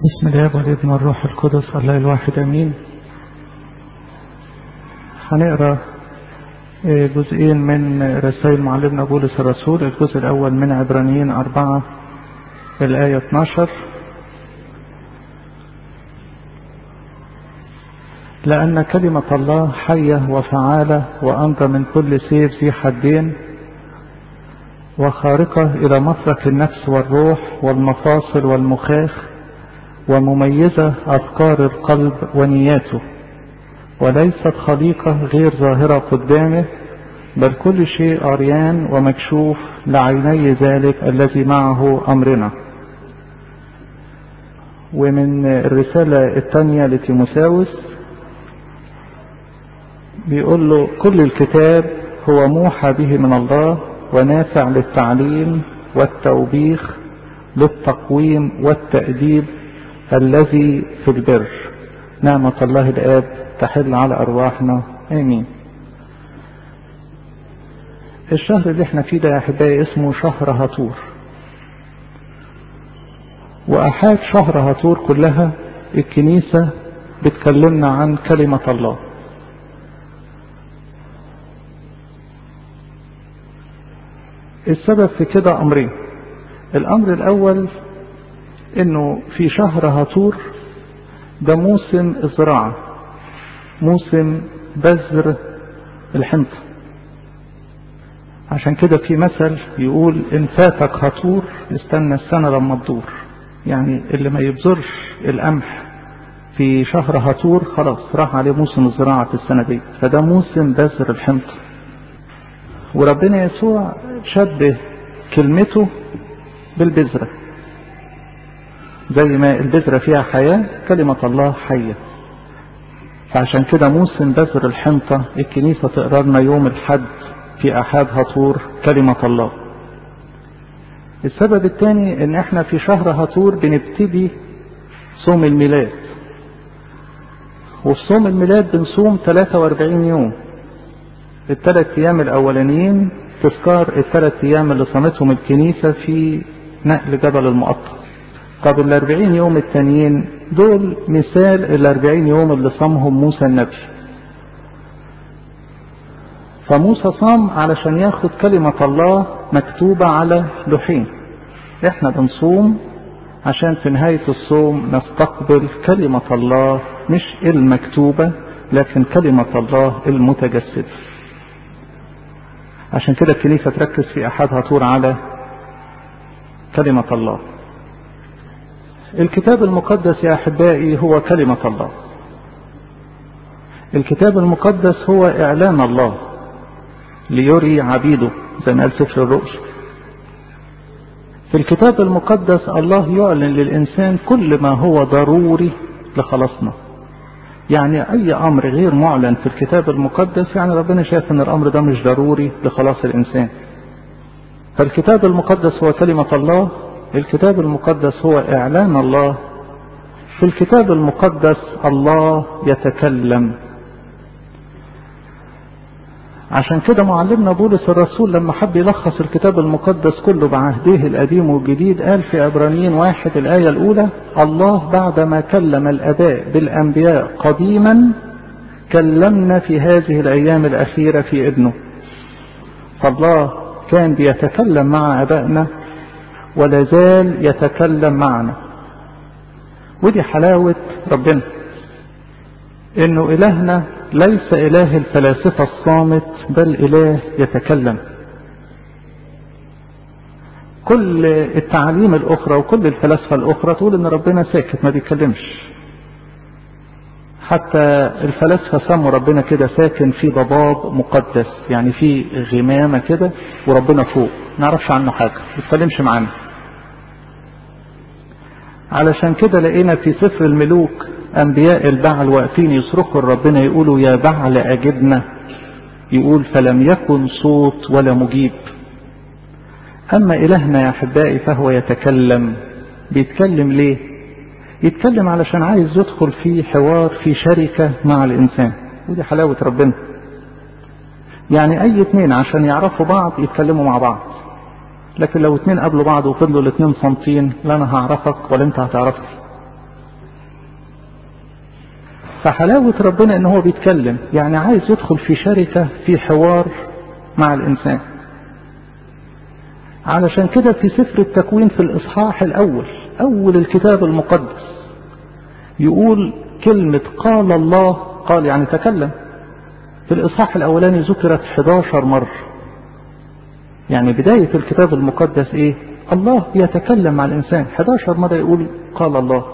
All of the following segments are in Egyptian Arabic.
بسم الله والابن والروح القدس الله الواحد امين هنقرا جزئين من رسائل معلمنا بولس الرسول الجزء الاول من عبرانيين اربعة الاية 12 لأن كلمة الله حية وفعالة وأمضى من كل سيف ذي حدين وخارقة إلى مفرق النفس والروح والمفاصل والمخاخ ومميزة أفكار القلب ونياته وليست خليقة غير ظاهرة قدامه بل كل شيء عريان ومكشوف لعيني ذلك الذي معه أمرنا ومن الرسالة الثانية لتيموساوس بيقول له كل الكتاب هو موحى به من الله ونافع للتعليم والتوبيخ للتقويم والتأديب الذي في البر نعمة الله الآب تحل على أرواحنا آمين الشهر اللي احنا فيه ده يا أحبائي اسمه شهر هطور وأحاد شهر هطور كلها الكنيسة بتكلمنا عن كلمة الله السبب في كده أمرين الأمر الأول انه في شهر هطور ده موسم الزراعة موسم بذر الحنطة عشان كده في مثل يقول ان فاتك هطور استنى السنة لما تدور يعني اللي ما يبذرش القمح في شهر هطور خلاص راح عليه موسم الزراعة في السنة دي فده موسم بذر الحنطة وربنا يسوع شبه كلمته بالبذره زي ما البذرة فيها حياة كلمة الله حية فعشان كده موسم بذر الحنطة الكنيسة تقرا لنا يوم الحد في أحد هطور كلمة الله السبب الثاني ان احنا في شهر هطور بنبتدي صوم الميلاد وفي صوم الميلاد بنصوم 43 يوم الثلاث ايام الاولانيين تذكار الثلاث ايام اللي صامتهم الكنيسة في نقل جبل المقطم طب الأربعين يوم التانيين دول مثال الأربعين يوم اللي صامهم موسى النبي فموسى صام علشان ياخد كلمة الله مكتوبة على لوحين احنا بنصوم عشان في نهاية الصوم نستقبل كلمة الله مش المكتوبة لكن كلمة الله المتجسدة عشان كده الكنيسة تركز في أحدها طور على كلمة الله الكتاب المقدس يا احبائي هو كلمه الله الكتاب المقدس هو اعلان الله ليري عبيده زي ما قال سفر الرؤيا في الكتاب المقدس الله يعلن للانسان كل ما هو ضروري لخلاصنا يعني اي امر غير معلن في الكتاب المقدس يعني ربنا شايف ان الامر ده مش ضروري لخلاص الانسان فالكتاب المقدس هو كلمه الله الكتاب المقدس هو اعلان الله في الكتاب المقدس الله يتكلم عشان كده معلمنا بولس الرسول لما حب يلخص الكتاب المقدس كله بعهده القديم والجديد قال في عبرانيين واحد الآية الأولى الله بعدما كلم الآباء بالأنبياء قديما كلمنا في هذه الأيام الأخيرة في ابنه فالله كان بيتكلم مع آبائنا ولا زال يتكلم معنا ودي حلاوة ربنا انه الهنا ليس اله الفلاسفة الصامت بل اله يتكلم كل التعاليم الاخرى وكل الفلاسفة الاخرى تقول ان ربنا ساكت ما بيتكلمش حتى الفلاسفة سموا ربنا كده ساكن في ضباب مقدس يعني في غمامة كده وربنا فوق ما نعرفش عنه حاجة ما بيتكلمش معانا علشان كده لقينا في سفر الملوك انبياء البعل واقفين يصرخوا لربنا يقولوا يا بعل اجبنا يقول فلم يكن صوت ولا مجيب اما الهنا يا احبائي فهو يتكلم بيتكلم ليه يتكلم علشان عايز يدخل في حوار في شركة مع الانسان ودي حلاوة ربنا يعني اي اتنين عشان يعرفوا بعض يتكلموا مع بعض لكن لو اتنين قابلوا بعض وفضلوا الاتنين صامتين لا انا هعرفك ولا انت هتعرفني فحلاوة ربنا ان هو بيتكلم يعني عايز يدخل في شركة في حوار مع الانسان علشان كده في سفر التكوين في الاصحاح الاول اول الكتاب المقدس يقول كلمة قال الله قال يعني تكلم في الاصحاح الاولاني ذكرت 11 مرة يعني بداية الكتاب المقدس ايه الله يتكلم مع الانسان 11 مرة يقول قال الله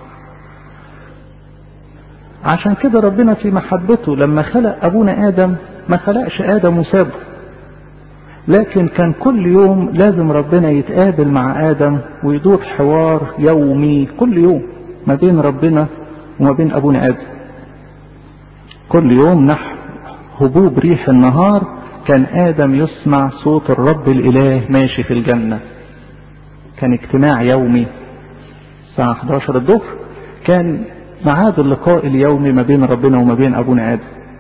عشان كده ربنا في محبته لما خلق ابونا ادم ما خلقش ادم وسابه لكن كان كل يوم لازم ربنا يتقابل مع ادم ويدور حوار يومي كل يوم ما بين ربنا وما بين ابونا ادم كل يوم نحو هبوب ريح النهار كان ادم يسمع صوت الرب الاله ماشي في الجنه كان اجتماع يومي الساعه 11 الظهر كان ميعاد اللقاء اليومي ما بين ربنا وما بين ابونا ادم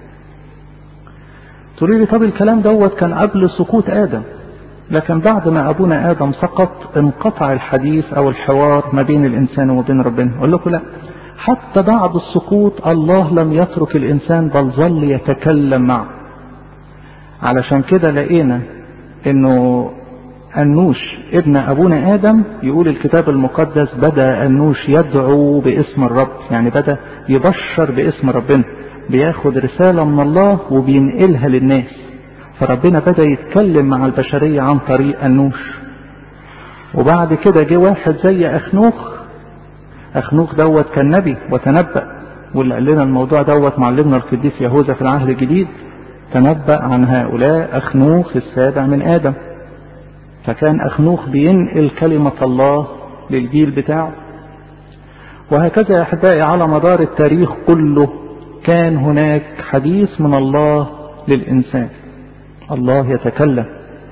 تقولي لي طب الكلام دوت كان قبل سقوط ادم لكن بعد ما ابونا ادم سقط انقطع الحديث او الحوار ما بين الانسان وما بين ربنا اقول لكم لا حتى بعد السقوط الله لم يترك الانسان بل ظل يتكلم معه علشان كده لقينا انه أنوش ابن أبونا آدم يقول الكتاب المقدس بدأ أنوش يدعو باسم الرب يعني بدأ يبشر باسم ربنا بياخد رسالة من الله وبينقلها للناس فربنا بدأ يتكلم مع البشرية عن طريق أنوش وبعد كده جه واحد زي أخنوخ أخنوخ دوت كان نبي وتنبأ واللي قال لنا الموضوع دوت معلمنا القديس يهوذا في العهد الجديد تنبأ عن هؤلاء أخنوخ السابع من آدم فكان أخنوخ بينقل كلمة الله للجيل بتاعه وهكذا يا أحبائي على مدار التاريخ كله كان هناك حديث من الله للإنسان الله يتكلم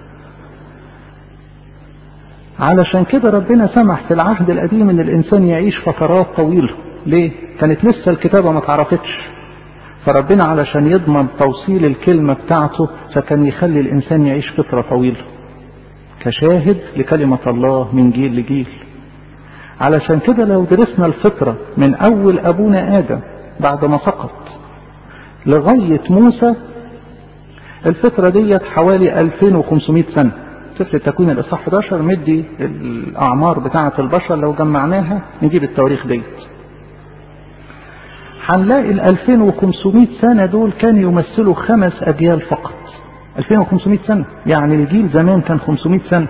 علشان كده ربنا سمح في العهد القديم ان الانسان يعيش فترات طويلة ليه كانت لسه الكتابة ما تعرفتش فربنا علشان يضمن توصيل الكلمة بتاعته فكان يخلي الانسان يعيش فترة طويلة كشاهد لكلمة الله من جيل لجيل علشان كده لو درسنا الفطرة من أول أبونا آدم بعد ما سقط لغاية موسى الفترة ديت حوالي 2500 سنة سفر التكوين الإصحاح 11 مدي الأعمار بتاعة البشر لو جمعناها نجيب التواريخ ديت هنلاقي ال 2500 سنة دول كانوا يمثلوا خمس أجيال فقط 2500 سنة يعني الجيل زمان كان 500 سنة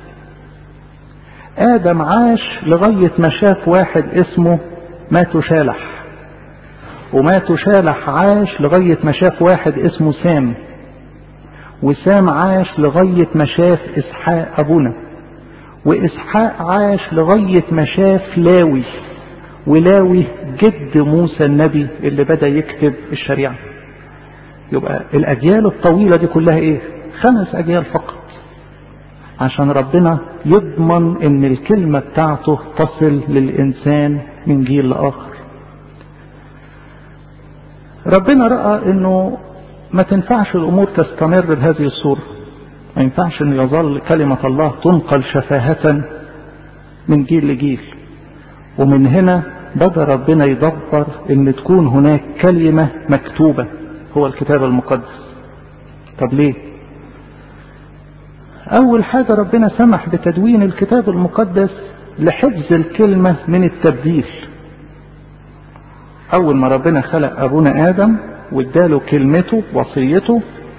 آدم عاش لغاية ما شاف واحد اسمه ماتو شالح وماتو شالح عاش لغاية ما شاف واحد اسمه سام وسام عاش لغاية ما شاف إسحاق أبونا وإسحاق عاش لغاية ما شاف لاوي ولاوي جد موسى النبي اللي بدأ يكتب الشريعة يبقى الأجيال الطويلة دي كلها إيه خمس أجيال فقط عشان ربنا يضمن ان الكلمة بتاعته تصل للإنسان من جيل لآخر ربنا رأى انه ما تنفعش الأمور تستمر بهذه الصورة ما ينفعش ان يظل كلمة الله تنقل شفاهة من جيل لجيل ومن هنا بدأ ربنا يدبر ان تكون هناك كلمة مكتوبة هو الكتاب المقدس طب ليه أول حاجة ربنا سمح بتدوين الكتاب المقدس لحفظ الكلمة من التبديل أول ما ربنا خلق أبونا آدم واداله كلمته وصيته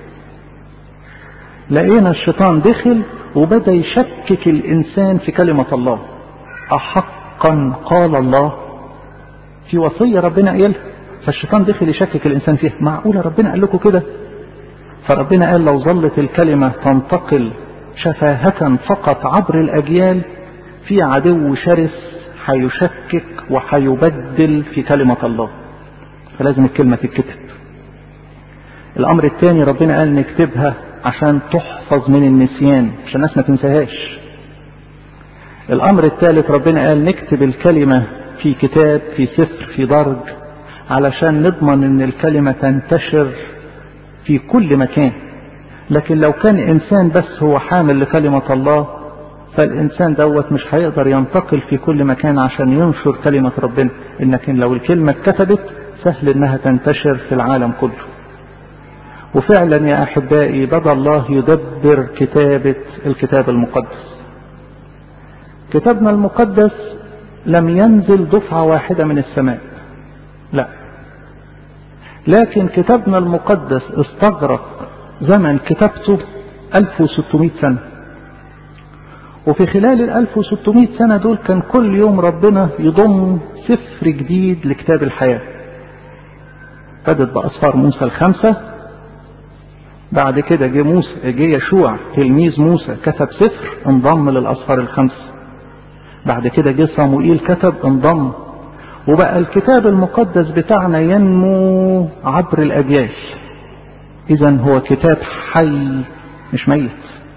لقينا الشيطان دخل وبدأ يشكك الإنسان في كلمة الله أحقا قال الله في وصية ربنا قالها فالشيطان دخل يشكك الإنسان فيها معقولة ربنا قال لكم كده فربنا قال لو ظلت الكلمة تنتقل شفاهة فقط عبر الأجيال في عدو شرس هيشكك وهيبدل في كلمة الله فلازم الكلمة تتكتب الأمر الثاني ربنا قال نكتبها عشان تحفظ من النسيان عشان الناس ما تنساهاش الأمر الثالث ربنا قال نكتب الكلمة في كتاب في سفر في درج علشان نضمن ان الكلمة تنتشر في كل مكان لكن لو كان انسان بس هو حامل لكلمة الله فالانسان دوت مش هيقدر ينتقل في كل مكان عشان ينشر كلمة ربنا لكن لو الكلمة اتكتبت سهل انها تنتشر في العالم كله وفعلا يا احبائي بدا الله يدبر كتابة الكتاب المقدس كتابنا المقدس لم ينزل دفعة واحدة من السماء لا لكن كتابنا المقدس استغرق زمن كتابته 1600 سنة وفي خلال ال 1600 سنة دول كان كل يوم ربنا يضم سفر جديد لكتاب الحياة بدت بأسفار موسى الخمسة بعد كده جه موسى جه يشوع تلميذ موسى كتب سفر انضم للأسفار الخمسة بعد كده جه صموئيل كتب انضم وبقى الكتاب المقدس بتاعنا ينمو عبر الأجيال إذا هو كتاب حي مش ميت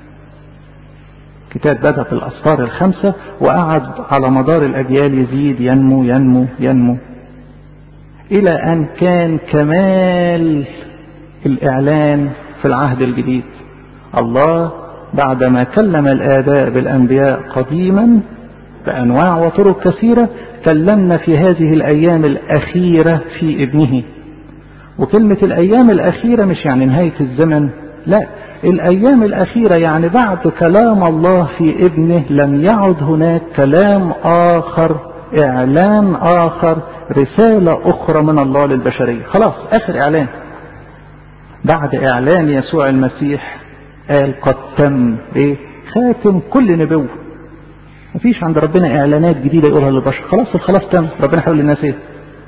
كتاب بدأ في الأسفار الخمسة وقعد على مدار الأجيال يزيد ينمو ينمو ينمو إلى أن كان كمال الإعلان في العهد الجديد الله بعدما كلم الآباء بالأنبياء قديما بأنواع وطرق كثيرة كلمنا في هذه الأيام الأخيرة في ابنه وكلمة الأيام الأخيرة مش يعني نهاية الزمن لا الأيام الأخيرة يعني بعد كلام الله في ابنه لم يعد هناك كلام آخر إعلان آخر رسالة أخرى من الله للبشرية خلاص آخر إعلان بعد إعلان يسوع المسيح قال قد تم إيه خاتم كل نبوة مفيش عند ربنا إعلانات جديدة يقولها للبشر خلاص الخلاص تم ربنا حول الناس إيه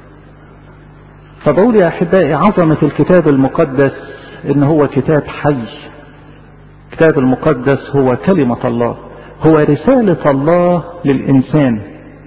فبقول يا أحبائي عظمة الكتاب المقدس إن هو كتاب حي الكتاب المقدس هو كلمة الله هو رسالة الله للإنسان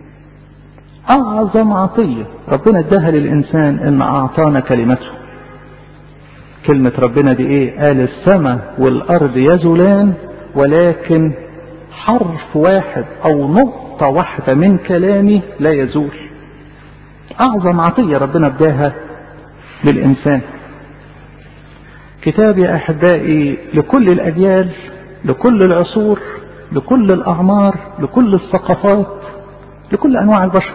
أعظم عطية ربنا اداها للإنسان إن أعطانا كلمته كلمة ربنا دي إيه قال السماء والأرض يزولان ولكن حرف واحد أو نقطة واحدة من كلامي لا يزول أعظم عطية ربنا اداها للإنسان كتاب يا أحبائي لكل الأجيال لكل العصور لكل الأعمار لكل الثقافات لكل أنواع البشر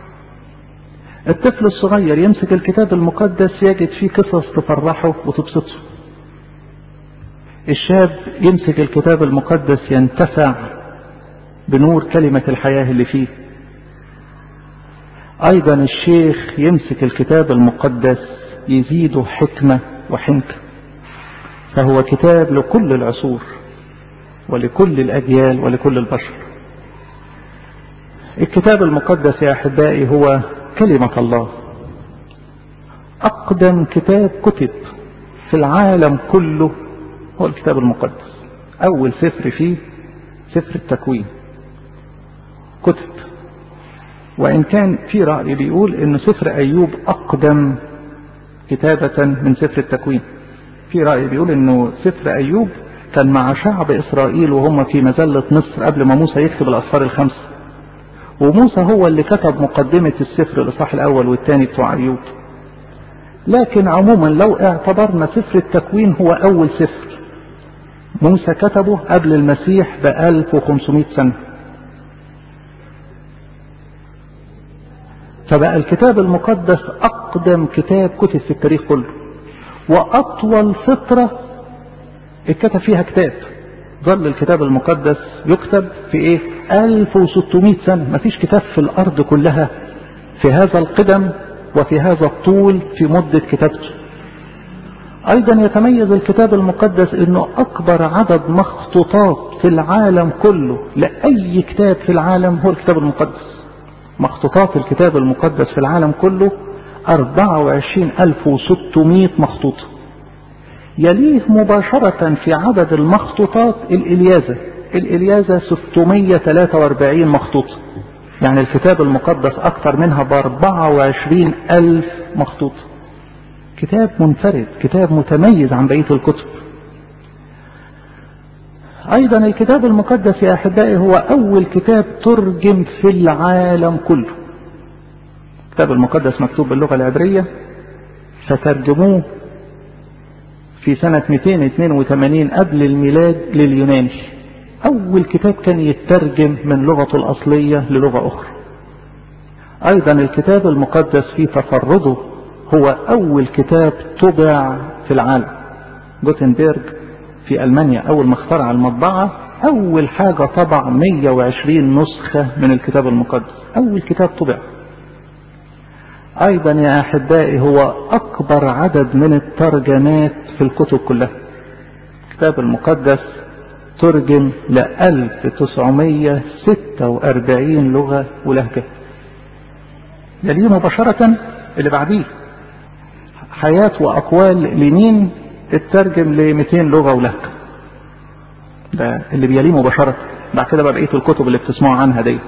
الطفل الصغير يمسك الكتاب المقدس يجد فيه قصص تفرحه وتبسطه الشاب يمسك الكتاب المقدس ينتفع بنور كلمة الحياة اللي فيه أيضا الشيخ يمسك الكتاب المقدس يزيده حكمة وحنكة فهو كتاب لكل العصور ولكل الأجيال ولكل البشر الكتاب المقدس يا أحبائي هو كلمة الله أقدم كتاب كتب في العالم كله هو الكتاب المقدس أول سفر فيه سفر التكوين كتب وإن كان في رأي بيقول إن سفر أيوب أقدم كتابة من سفر التكوين في رأي بيقول إنه سفر أيوب كان مع شعب إسرائيل وهم في مزلة مصر قبل ما موسى يكتب الأسفار الخمسة وموسى هو اللي كتب مقدمة السفر الإصحاح الأول والثاني بتوع أيوب لكن عموما لو اعتبرنا سفر التكوين هو أول سفر موسى كتبه قبل المسيح ب 1500 سنة فبقى الكتاب المقدس أقدم كتاب كتب في التاريخ كله وأطول فترة اتكتب فيها كتاب ظل الكتاب المقدس يكتب في ايه 1600 سنة ما فيش كتاب في الأرض كلها في هذا القدم وفي هذا الطول في مدة كتابته أيضا يتميز الكتاب المقدس أنه أكبر عدد مخطوطات في العالم كله لأي كتاب في العالم هو الكتاب المقدس مخطوطات الكتاب المقدس في العالم كله 24600 مخطوطة يليه مباشرة في عدد المخطوطات الإليازة الإليازة 643 مخطوطة يعني الكتاب المقدس أكثر منها ب 24 ألف مخطوطة كتاب منفرد كتاب متميز عن بقية الكتب أيضا الكتاب المقدس يا أحبائي هو أول كتاب ترجم في العالم كله الكتاب المقدس مكتوب باللغة العبرية فترجموه في سنة 282 قبل الميلاد لليوناني أول كتاب كان يترجم من لغته الأصلية للغة أخرى أيضا الكتاب المقدس في تفرده هو أول كتاب طبع في العالم جوتنبرج في ألمانيا أول ما اخترع المطبعة أول حاجة طبع 120 نسخة من الكتاب المقدس أول كتاب طبع أيضا يا أحبائي هو أكبر عدد من الترجمات في الكتب كلها الكتاب المقدس ترجم ل 1946 لغة ولهجة يليه مباشرة اللي بعديه حياة وأقوال لمين اترجم ل 200 لغة ولهجة ده اللي بيليه مباشرة بعد كده بقى بقية الكتب اللي بتسمعوا عنها ديت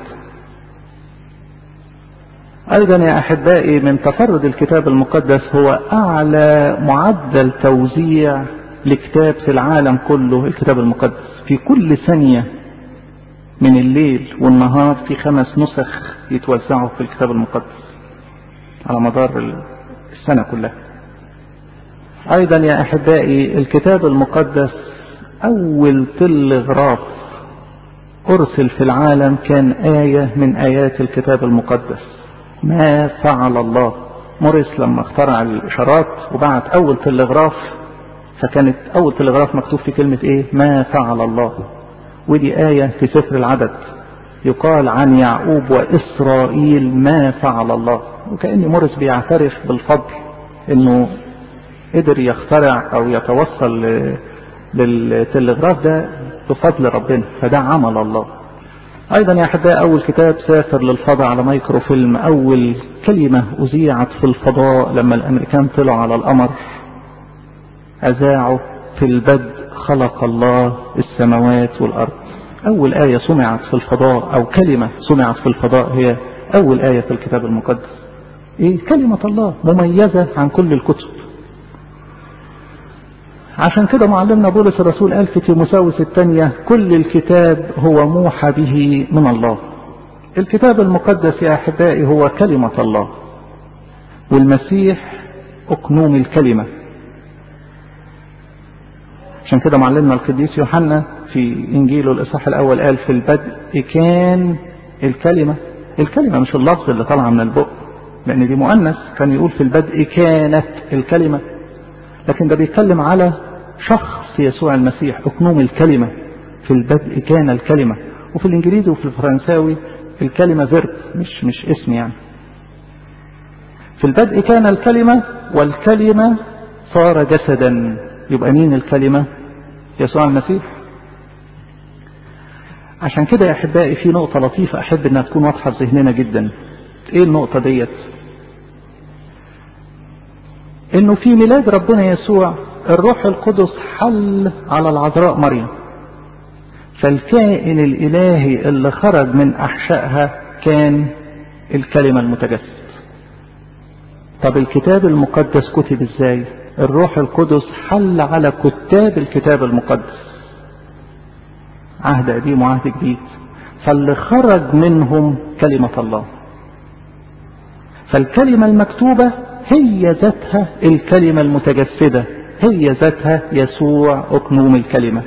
أيضا يا أحبائي من تفرد الكتاب المقدس هو أعلى معدل توزيع لكتاب في العالم كله الكتاب المقدس في كل ثانية من الليل والنهار في خمس نسخ يتوزعوا في الكتاب المقدس على مدار السنة كلها أيضا يا أحبائي الكتاب المقدس أول تلغراف أرسل في العالم كان آية من آيات الكتاب المقدس ما فعل الله موريس لما اخترع الإشارات وبعت أول تلغراف فكانت أول تلغراف مكتوب في كلمة إيه ما فعل الله ودي آية في سفر العدد يقال عن يعقوب وإسرائيل ما فعل الله وكأن موريس بيعترف بالفضل إنه قدر يخترع أو يتوصل للتلغراف ده بفضل ربنا فده عمل الله أيضا يا أحبائي أول كتاب سافر للفضاء على مايكروفيلم أول كلمة أذيعت في الفضاء لما الأمريكان طلعوا على القمر أذاعوا في البدء خلق الله السماوات والأرض أول آية سمعت في الفضاء أو كلمة سمعت في الفضاء هي أول آية في الكتاب المقدس إيه كلمة الله مميزة عن كل الكتب عشان كده معلمنا بولس الرسول قال في تيموساوس الثانية كل الكتاب هو موحى به من الله الكتاب المقدس يا أحبائي هو كلمة الله والمسيح أقنوم الكلمة عشان كده معلمنا القديس يوحنا في إنجيله الإصحاح الأول قال في البدء كان الكلمة الكلمة مش اللفظ اللي طالعة من البق لأن دي مؤنث كان يقول في البدء كانت الكلمة لكن ده بيتكلم على شخص يسوع المسيح أقنوم الكلمة في البدء كان الكلمة وفي الإنجليزي وفي الفرنساوي الكلمة فيرب مش مش اسم يعني في البدء كان الكلمة والكلمة صار جسدا يبقى مين الكلمة يسوع المسيح عشان كده يا أحبائي في نقطة لطيفة أحب أنها تكون واضحة في ذهننا جدا إيه النقطة ديت إنه في ميلاد ربنا يسوع الروح القدس حل على العذراء مريم فالكائن الإلهي اللي خرج من أحشائها كان الكلمة المتجسد طب الكتاب المقدس كتب ازاي الروح القدس حل على كتاب الكتاب المقدس عهد قديم وعهد جديد فاللي خرج منهم كلمة الله فالكلمة المكتوبة هي ذاتها الكلمة المتجسدة هي ذاتها يسوع أقنوم الكلمة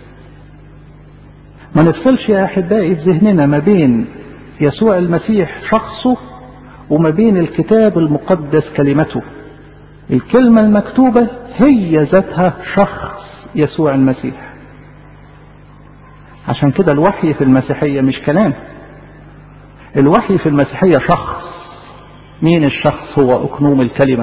ما نفصلش يا أحبائي في ذهننا ما بين يسوع المسيح شخصه وما بين الكتاب المقدس كلمته الكلمة المكتوبة هي ذاتها شخص يسوع المسيح عشان كده الوحي في المسيحية مش كلام الوحي في المسيحية شخص مين الشخص هو أقنوم الكلمة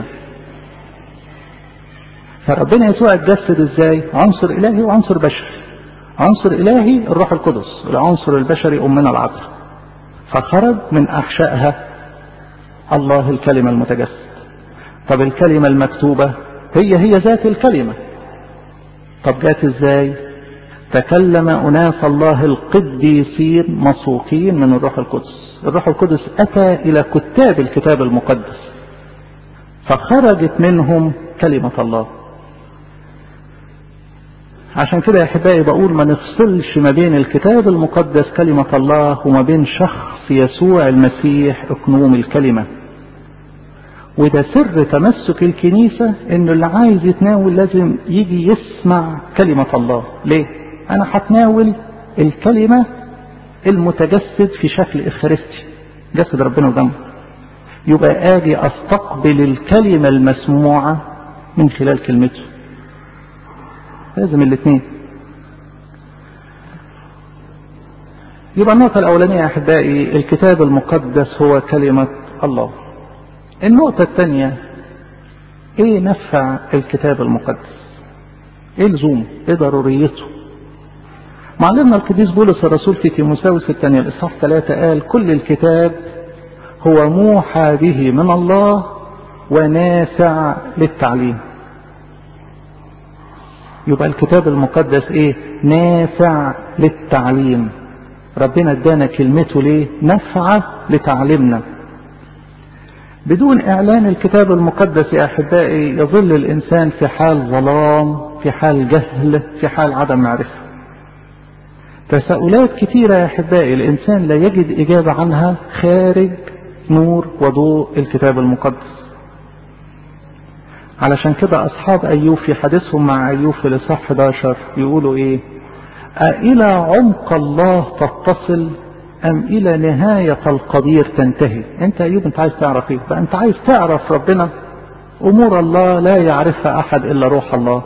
فربنا يسوع اتجسد ازاي عنصر إلهي وعنصر بشري عنصر إلهي الروح القدس العنصر البشري أمنا العذراء فخرج من أحشائها الله الكلمة المتجسد طب الكلمة المكتوبة هي هي ذات الكلمة طب جات ازاي تكلم أناس الله القديسين مسوقين من الروح القدس الروح القدس أتى إلى كتاب الكتاب المقدس فخرجت منهم كلمة الله عشان كده يا احبائي بقول ما نفصلش ما بين الكتاب المقدس كلمة الله وما بين شخص يسوع المسيح اقنوم الكلمة وده سر تمسك الكنيسة انه اللي عايز يتناول لازم يجي يسمع كلمة الله ليه انا هتناول الكلمة المتجسد في شكل افخارستي جسد ربنا ودمه يبقى اجي استقبل الكلمة المسموعة من خلال كلمته لازم الاثنين يبقى النقطة الأولانية يا أحبائي الكتاب المقدس هو كلمة الله النقطة الثانية إيه نفع الكتاب المقدس إيه لزومه إيه ضروريته معلمنا القديس بولس الرسول في تيموساوس الثانية الإصحاح ثلاثة قال كل الكتاب هو موحى به من الله ونافع للتعليم يبقى الكتاب المقدس ايه نافع للتعليم ربنا ادانا كلمته ليه نفعة لتعليمنا بدون اعلان الكتاب المقدس يا احبائي يظل الانسان في حال ظلام في حال جهل في حال عدم معرفة تساؤلات كثيرة يا احبائي الانسان لا يجد اجابة عنها خارج نور وضوء الكتاب المقدس علشان كده أصحاب أيوب في حديثهم مع أيوب في الإصحاح 11 يقولوا إيه؟ أإلى عمق الله تتصل أم إلى نهاية القدير تنتهي؟ أنت أيوب أنت عايز تعرف إيه؟ فأنت عايز تعرف ربنا أمور الله لا يعرفها أحد إلا روح الله.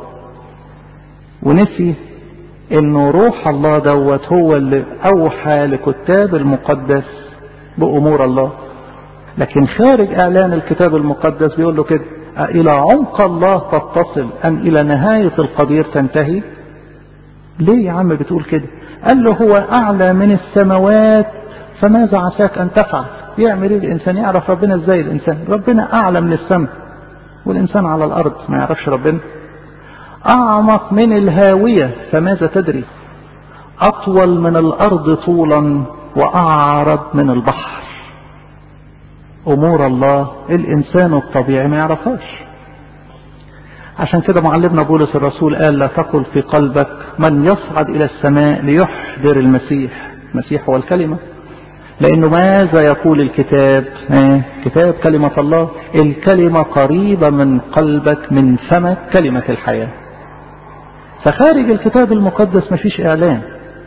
ونسي إنه روح الله دوت هو اللي أوحى لكتاب المقدس بأمور الله. لكن خارج إعلان الكتاب المقدس بيقول له كده إلى عمق الله تتصل أم إلى نهاية القدير تنتهي ليه يا عم بتقول كده قال له هو أعلى من السماوات فماذا عساك أن تفعل يعمل ايه الإنسان يعرف ربنا ازاي الإنسان ربنا أعلى من السماء والإنسان على الأرض ما يعرفش ربنا أعمق من الهاوية فماذا تدري أطول من الأرض طولا وأعرض من البحر أمور الله الإنسان الطبيعي ما يعرفهاش عشان كده معلمنا بولس الرسول قال لا تقل في قلبك من يصعد إلى السماء ليحضر المسيح المسيح هو الكلمة لأنه ماذا يقول الكتاب آه كتاب كلمة الله الكلمة قريبة من قلبك من فمك كلمة الحياة فخارج الكتاب المقدس مفيش إعلان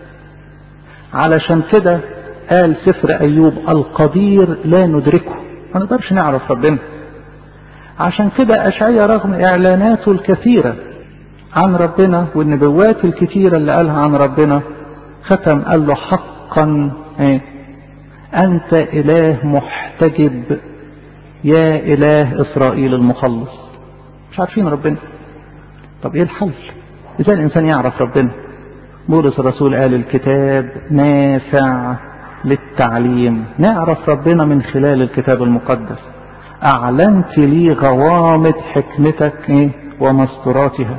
علشان كده قال سفر أيوب القدير لا ندركه ما نقدرش نعرف ربنا عشان كده أشعية رغم إعلاناته الكثيرة عن ربنا والنبوات الكثيرة اللي قالها عن ربنا ختم قال له حقا ايه أنت إله محتجب يا إله إسرائيل المخلص مش عارفين ربنا طب إيه الحل إزاي الإنسان يعرف ربنا بولس الرسول قال الكتاب نافع للتعليم نعرف ربنا من خلال الكتاب المقدس أعلنت لي غوامض حكمتك إيه؟ ومستوراتها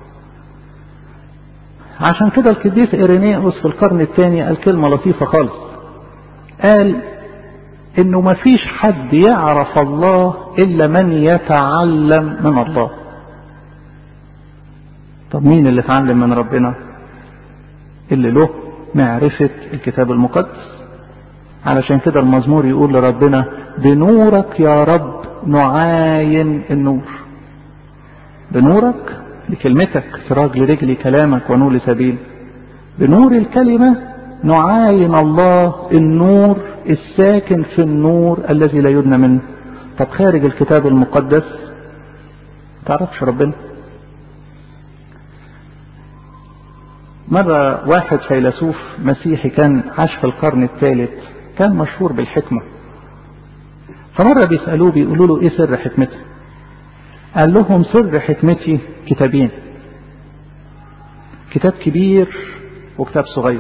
عشان كده القديس إيرينيوس في القرن الثاني قال كلمة لطيفة خالص قال إنه ما فيش حد يعرف الله إلا من يتعلم من الله طب مين اللي اتعلم من ربنا اللي له معرفة الكتاب المقدس علشان كده المزمور يقول لربنا بنورك يا رب نعاين النور بنورك بكلمتك سراج لرجلي كلامك ونور لسبيل بنور الكلمة نعاين الله النور الساكن في النور الذي لا يدنى منه طب خارج الكتاب المقدس تعرفش ربنا مرة واحد فيلسوف مسيحي كان عاش في القرن الثالث كان مشهور بالحكمة فمرة بيسألوه بيقولوا له ايه سر حكمته قال لهم سر حكمتي كتابين كتاب كبير وكتاب صغير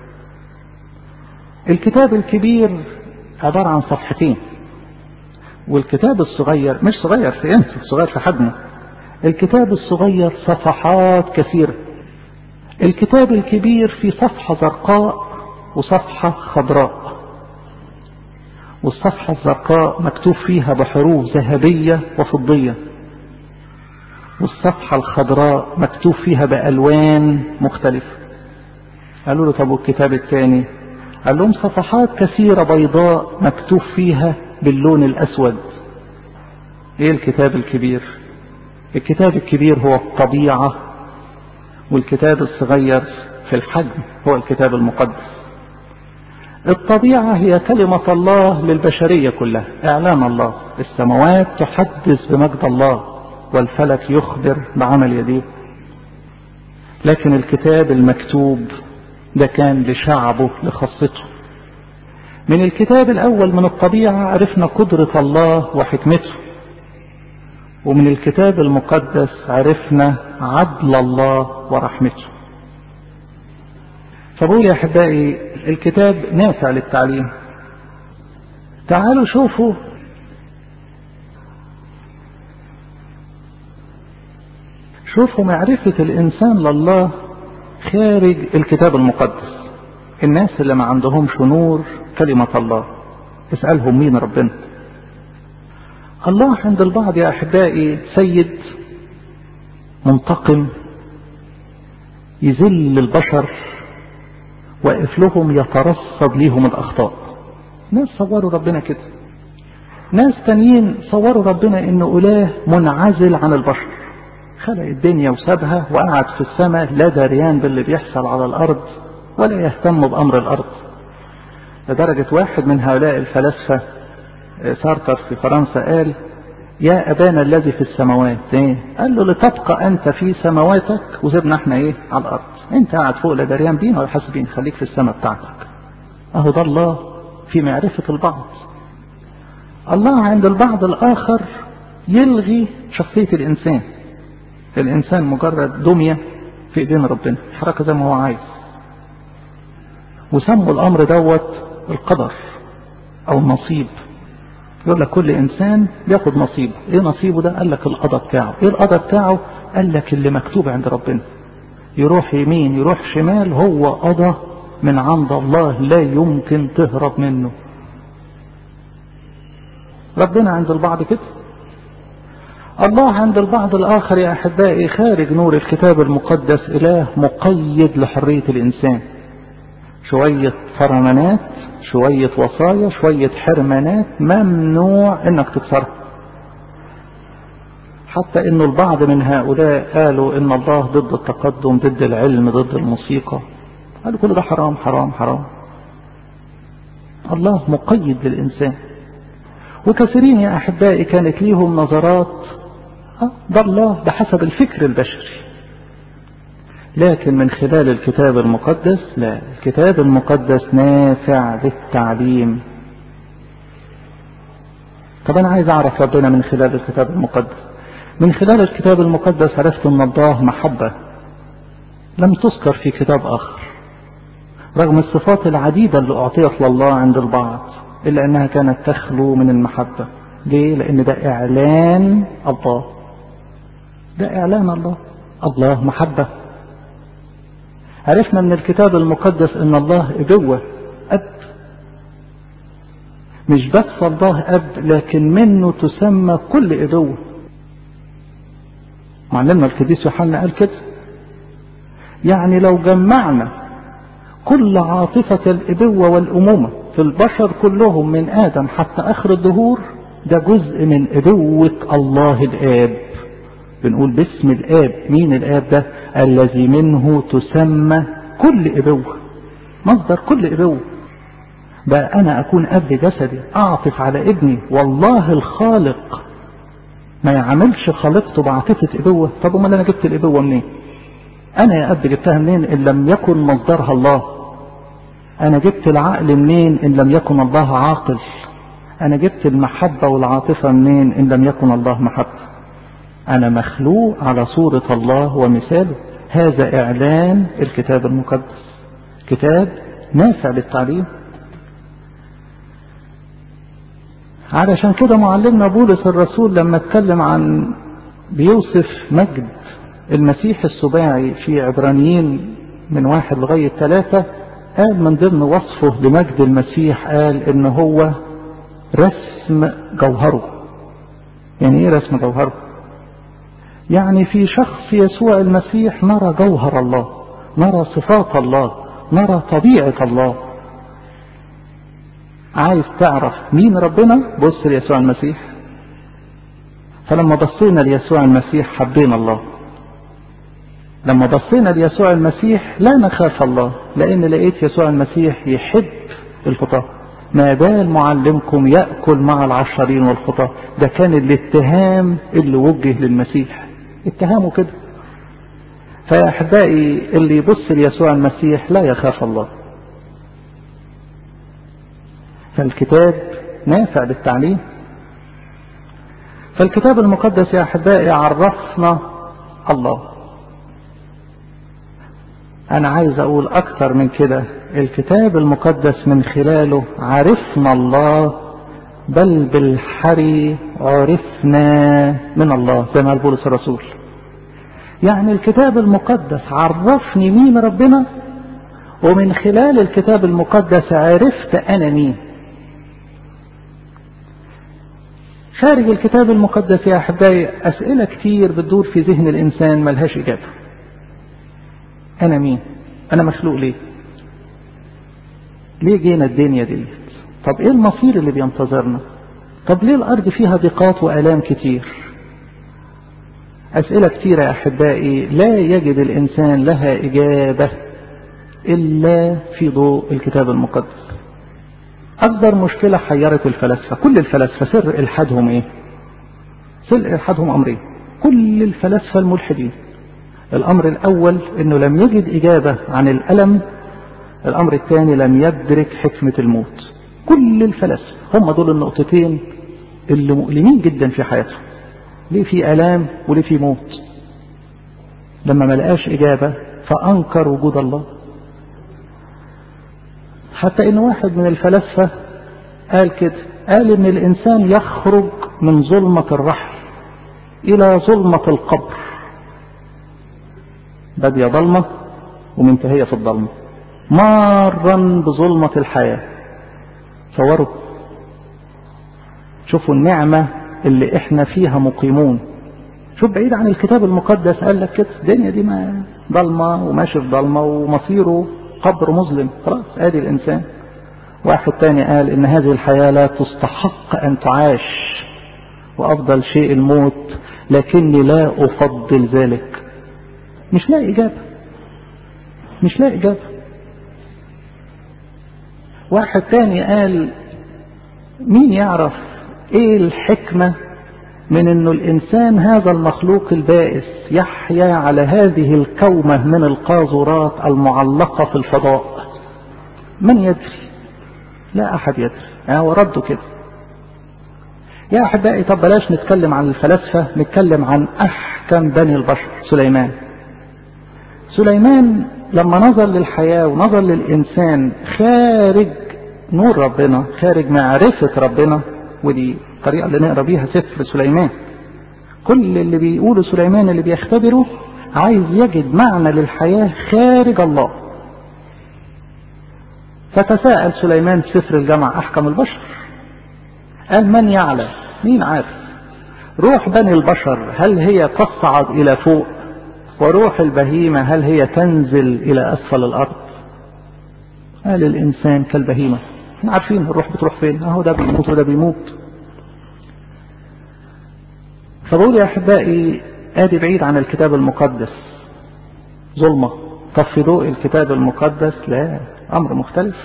الكتاب الكبير عبارة عن صفحتين والكتاب الصغير مش صغير في قيمته صغير في حجمه الكتاب الصغير صفحات كثيرة الكتاب الكبير في صفحة زرقاء وصفحة خضراء والصفحة الزرقاء مكتوب فيها بحروف ذهبية وفضية والصفحة الخضراء مكتوب فيها بألوان مختلفة قالوا له طب والكتاب الثاني قال لهم صفحات كثيرة بيضاء مكتوب فيها باللون الأسود ايه الكتاب الكبير الكتاب الكبير هو الطبيعة والكتاب الصغير في الحجم هو الكتاب المقدس الطبيعة هي كلمة الله للبشرية كلها إعلان الله السماوات تحدث بمجد الله والفلك يخبر بعمل يديه لكن الكتاب المكتوب ده كان لشعبه لخاصته من الكتاب الأول من الطبيعة عرفنا قدرة الله وحكمته ومن الكتاب المقدس عرفنا عدل الله ورحمته فبقول يا أحبائي الكتاب نافع للتعليم تعالوا شوفوا شوفوا معرفة الإنسان لله خارج الكتاب المقدس الناس اللي ما عندهمش نور كلمة الله اسألهم مين ربنا الله عند البعض يا أحبائي سيد منتقم يذل البشر واقف لهم يترصد ليهم الأخطاء ناس صوروا ربنا كده ناس تانيين صوروا ربنا انه اله منعزل عن البشر خلق الدنيا وسابها وقعد في السماء لا دريان باللي بيحصل على الارض ولا يهتم بامر الارض لدرجة واحد من هؤلاء الفلاسفة سارتر في فرنسا قال يا أبانا الذي في السماوات إيه؟ قال له لتبقى أنت في سماواتك وسيبنا احنا إيه على الأرض أنت قاعد فوق لا دريان بينا ولا حاسس بينا خليك في السماء بتاعتك أهو ده الله في معرفة البعض الله عند البعض الآخر يلغي شخصية الإنسان الإنسان مجرد دمية في إيدين ربنا حركة زي ما هو عايز وسموا الأمر دوت القدر أو النصيب يقول لك كل إنسان بياخد نصيبه إيه نصيبه ده قال لك القضاء بتاعه إيه القضاء بتاعه قال لك اللي مكتوب عند ربنا يروح يمين يروح شمال هو قضى من عند الله لا يمكن تهرب منه ربنا عند البعض كده الله عند البعض الآخر يا أحبائي خارج نور الكتاب المقدس إله مقيد لحرية الإنسان شوية فرمانات شوية وصايا شوية حرمانات ممنوع انك تكسرها حتى انه البعض من هؤلاء قالوا ان الله ضد التقدم ضد العلم ضد الموسيقى قالوا كل ده حرام حرام حرام الله مقيد للإنسان وكثيرين يا أحبائي كانت ليهم نظرات ده الله بحسب الفكر البشري لكن من خلال الكتاب المقدس لا الكتاب المقدس نافع للتعليم طب أنا عايز أعرف ربنا من خلال الكتاب المقدس من خلال الكتاب المقدس عرفت أن الله محبة لم تذكر في كتاب آخر رغم الصفات العديدة اللي أعطيت لله عند البعض إلا أنها كانت تخلو من المحبة ليه؟ لأن ده إعلان الله ده إعلان الله الله محبة عرفنا من الكتاب المقدس ان الله ابوة اب مش بس الله اب لكن منه تسمى كل ابوة معلمنا القديس يوحنا قال كده يعني لو جمعنا كل عاطفة الابوة والامومة في البشر كلهم من ادم حتى اخر الدهور ده جزء من ابوة الله الاب بنقول باسم الاب مين الاب ده الذي منه تسمى كل ابوه مصدر كل ابوه بقى انا اكون اب جسدي اعطف على ابني والله الخالق ما يعملش خالقته بعاطفة ابوة طب امال انا جبت الابوة منين انا يا اب جبتها منين ان لم يكن مصدرها الله انا جبت العقل منين ان لم يكن الله عاقل انا جبت المحبة والعاطفة منين ان لم يكن الله محبة أنا مخلوق على صورة الله ومثاله هذا إعلان الكتاب المقدس كتاب نافع للتعليم علشان كده معلمنا بولس الرسول لما اتكلم عن بيوصف مجد المسيح السباعي في عبرانيين من واحد لغاية ثلاثة قال من ضمن وصفه لمجد المسيح قال ان هو رسم جوهره يعني ايه رسم جوهره يعني في شخص يسوع المسيح نرى جوهر الله نرى صفات الله نرى طبيعة الله عايز تعرف مين ربنا بص ليسوع المسيح فلما بصينا ليسوع المسيح حبينا الله لما بصينا ليسوع المسيح لا نخاف الله لان لقيت يسوع المسيح يحب الخطاة ما بال معلمكم يأكل مع العشرين والخطاة ده كان الاتهام اللي وجه للمسيح اتهامه كده فيا أحبائي اللي يبص ليسوع المسيح لا يخاف الله فالكتاب نافع للتعليم فالكتاب المقدس يا أحبائي عرفنا الله أنا عايز أقول أكتر من كده الكتاب المقدس من خلاله عرفنا الله بل بالحري عرفنا من الله زي ما قال بولس الرسول يعني الكتاب المقدس عرفني مين ربنا ومن خلال الكتاب المقدس عرفت أنا مين خارج الكتاب المقدس يا أحبائي أسئلة كتير بتدور في ذهن الإنسان ملهاش إجابة أنا مين أنا مخلوق ليه ليه جينا الدنيا دي طب إيه المصير اللي بينتظرنا طب ليه الأرض فيها ضيقات وآلام كتير أسئلة كتيرة يا أحبائي لا يجد الإنسان لها إجابة إلا في ضوء الكتاب المقدس أكبر مشكلة حيرت الفلاسفة كل الفلاسفة سر إلحادهم إيه سر إلحادهم أمرين كل الفلاسفة الملحدين الأمر الأول أنه لم يجد إجابة عن الألم الأمر الثاني لم يدرك حكمة الموت كل الفلاسفة هم دول النقطتين اللي مؤلمين جدا في حياتهم ليه في ألام وليه في موت لما ما لقاش إجابة فأنكر وجود الله حتى ان واحد من الفلاسفة قال كده قال ان الانسان يخرج من ظلمة الرحل الى ظلمة القبر بادية ضلمة ومنتهية في الضلمة مارا بظلمة الحياة تصوروا شوفوا النعمة اللي احنا فيها مقيمون شوف بعيد عن الكتاب المقدس قال لك كده الدنيا دي ما ضلمة وماشي في ضلمة ومصيره قبر مظلم خلاص ادي الانسان واحد تاني قال ان هذه الحياة لا تستحق ان تعاش وافضل شيء الموت لكني لا افضل ذلك مش لاقي اجابة مش لاقي اجابة واحد تاني قال مين يعرف ايه الحكمة من انه الانسان هذا المخلوق البائس يحيا على هذه الكومة من القاذورات المعلقة في الفضاء من يدري لا احد يدري يعني هو رده كده يا احبائي طب بلاش نتكلم عن الفلاسفة نتكلم عن احكم بني البشر سليمان سليمان لما نظر للحياة ونظر للإنسان خارج نور ربنا خارج معرفة ربنا ودي الطريقة اللي نقرا بيها سفر سليمان كل اللي بيقوله سليمان اللي بيختبره عايز يجد معنى للحياة خارج الله فتساءل سليمان في سفر الجمع أحكم البشر قال من يعلم مين عارف روح بني البشر هل هي تصعد إلى فوق وروح البهيمة هل هي تنزل إلى أسفل الأرض قال الإنسان كالبهيمة احنا عارفين الروح بتروح فين اهو ده بيموت وده بيموت فبقول يا أحبائي آدي بعيد عن الكتاب المقدس ظلمة طب في ضوء الكتاب المقدس لا أمر مختلف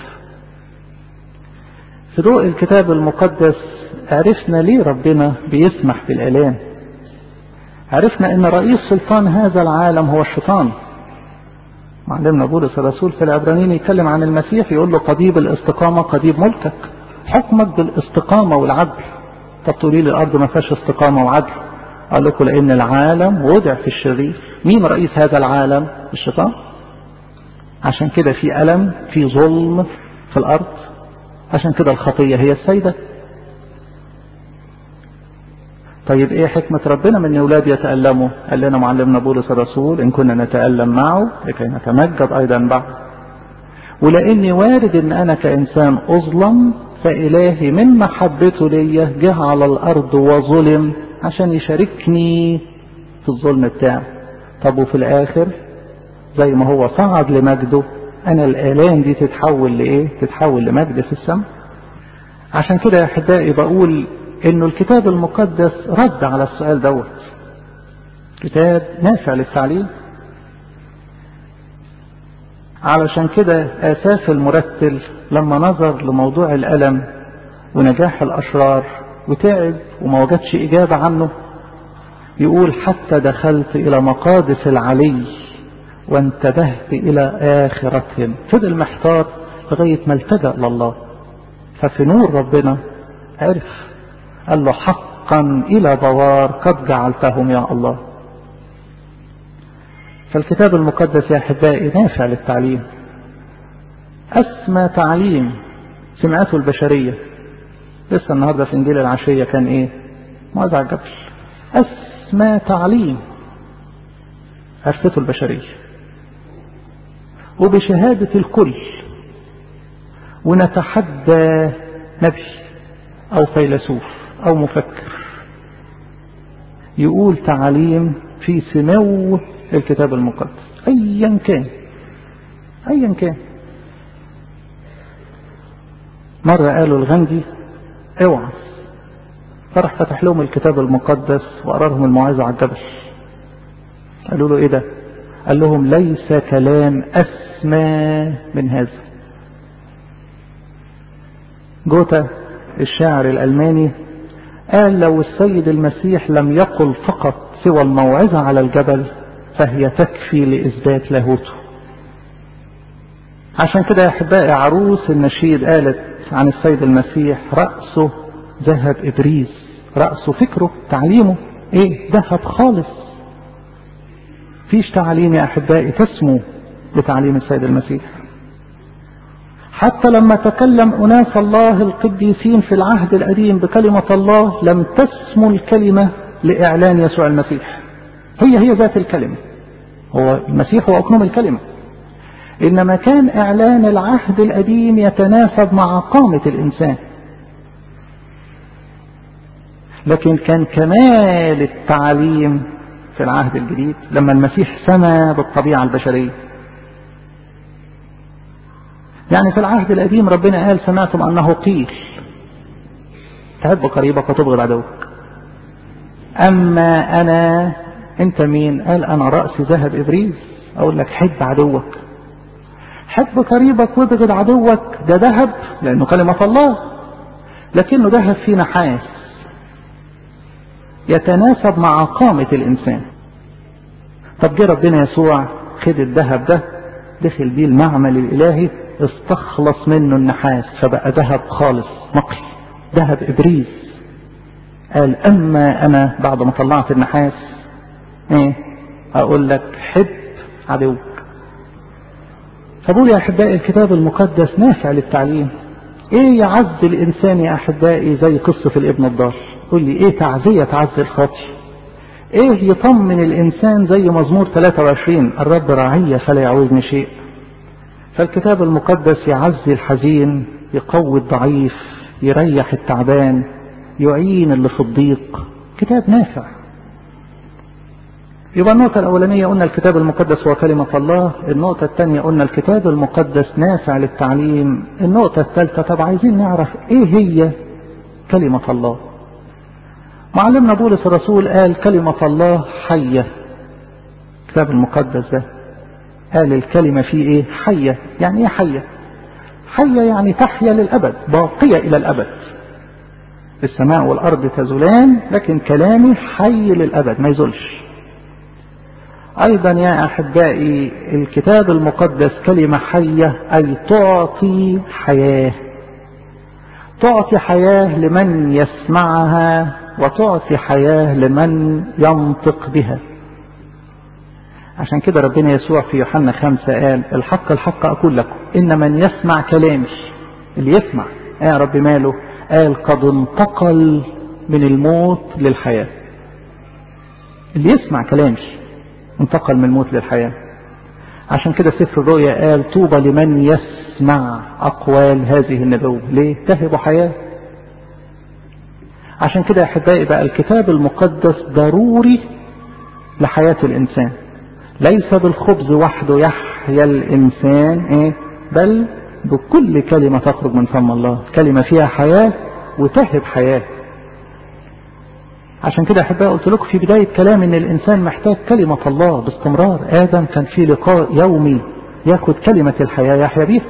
في ضوء الكتاب المقدس عرفنا ليه ربنا بيسمح بالإعلان عرفنا ان رئيس سلطان هذا العالم هو الشيطان معلمنا بولس الرسول في العبرانيين يتكلم عن المسيح يقول له قضيب الاستقامة قضيب ملكك حكمك بالاستقامة والعدل طب تقولي لي الارض ما فيهاش استقامة وعدل قال لكم لان العالم وضع في الشرير مين رئيس هذا العالم الشيطان عشان كده في ألم في ظلم في الأرض عشان كده الخطية هي السيدة طيب ايه حكمة ربنا من اولاد يتألموا قال لنا معلمنا بولس الرسول ان كنا نتألم معه لكي نتمجد ايضا بعد ولاني وارد ان انا كانسان اظلم فالهي من محبته ليا جه على الارض وظلم عشان يشاركني في الظلم بتاعي طب وفي الاخر زي ما هو صعد لمجده انا الالام دي تتحول لايه تتحول لمجد في السماء عشان كده يا احبائي بقول انه الكتاب المقدس رد على السؤال دوت كتاب نافع للتعليم علشان كده آساف المرتل لما نظر لموضوع الألم ونجاح الأشرار وتعب وما وجدش إجابة عنه يقول حتى دخلت إلى مقادس العلي وانتبهت إلى آخرتهم فضل محتار لغاية ما التجأ لله ففي نور ربنا عرف قال له حقا إلى بوار قد جعلتهم يا الله فالكتاب المقدس يا أحبائي نافع للتعليم أسمى تعليم سمعته البشرية لسه النهاردة في إنجيل العشية كان إيه موزع الجبل أسمى تعليم عرفته البشرية وبشهادة الكل ونتحدى نبي أو فيلسوف أو مفكر يقول تعليم في سمو الكتاب المقدس أيا كان أيا كان مرة قالوا الغندي اوعى فراح فتح لهم الكتاب المقدس وقرا لهم الموعظة على الجبل قالوا له ايه ده قال لهم ليس كلام اسمى من هذا جوتا الشاعر الالماني قال لو السيد المسيح لم يقل فقط سوى الموعظة على الجبل فهي تكفي لإثبات لاهوته عشان كده يا أحبائي عروس النشيد قالت عن السيد المسيح رأسه ذهب إبريز رأسه فكره تعليمه إيه ذهب خالص فيش تعليم يا أحبائي تسمو لتعليم السيد المسيح حتى لما تكلم أناس الله القديسين في العهد القديم بكلمة الله لم تسمو الكلمة لإعلان يسوع المسيح هي هي ذات الكلمة هو المسيح هو أكنوم الكلمة إنما كان إعلان العهد القديم يتناسب مع قامة الإنسان لكن كان كمال التعليم في العهد الجديد لما المسيح سمى بالطبيعة البشرية يعني في العهد القديم ربنا قال سمعتم أنه قيل تحب قريبك وتبغض عدوك أما أنا أنت مين قال أنا رأسي ذهب إبريز أقول لك حب عدوك حب قريبك وابغض عدوك ده ذهب لأنه كلمة الله لكنه ذهب في نحاس يتناسب مع قامة الإنسان طب جه ربنا يسوع خد الذهب ده دخل بيه المعمل الإلهي استخلص منه النحاس فبقى ذهب خالص نقي ذهب إبريز قال أما أنا بعد ما طلعت النحاس إيه أقول لك حب عدوك فبقول يا أحبائي الكتاب المقدس نافع للتعليم إيه يعز الإنسان يا أحبائي زي قصة الابن الضال قول لي إيه تعزية تعزي الخاطي إيه يطمن الإنسان زي مزمور 23 الرب راعية فلا يعوزني شيء فالكتاب المقدس يعزي الحزين يقوي الضعيف يريح التعبان يعين اللي في الضيق كتاب نافع يبقى النقطة الأولانية قلنا الكتاب المقدس هو كلمة الله النقطة الثانية قلنا الكتاب المقدس نافع للتعليم النقطة الثالثة طب عايزين نعرف ايه هي كلمة الله معلمنا بولس الرسول قال كلمة الله حية الكتاب المقدس ده قال الكلمة فيه ايه حية يعني ايه حية حية يعني تحيا للأبد باقية إلى الأبد السماء والأرض تزولان لكن كلامي حي للأبد ما يزولش أيضا يا أحبائي الكتاب المقدس كلمة حية أي تعطي حياة تعطي حياة لمن يسمعها وتعطي حياة لمن ينطق بها عشان كده ربنا يسوع في يوحنا خمسة قال الحق الحق أقول لكم إن من يسمع كلامي اللي يسمع يا رب ماله قال قد انتقل من الموت للحياة اللي يسمع كلامي انتقل من الموت للحياة عشان كده سفر الرؤيا قال طوبى لمن يسمع أقوال هذه النبوة ليه تهب حياة عشان كده يا أحبائي بقى الكتاب المقدس ضروري لحياة الإنسان ليس بالخبز وحده يحيا الإنسان إيه؟ بل بكل كلمة تخرج من فم الله كلمة فيها حياة وتهب حياة عشان كده أحبائي قلت لكم في بداية كلام إن الإنسان محتاج كلمة الله باستمرار آدم كان في لقاء يومي ياخد كلمة الحياة يحيا بيها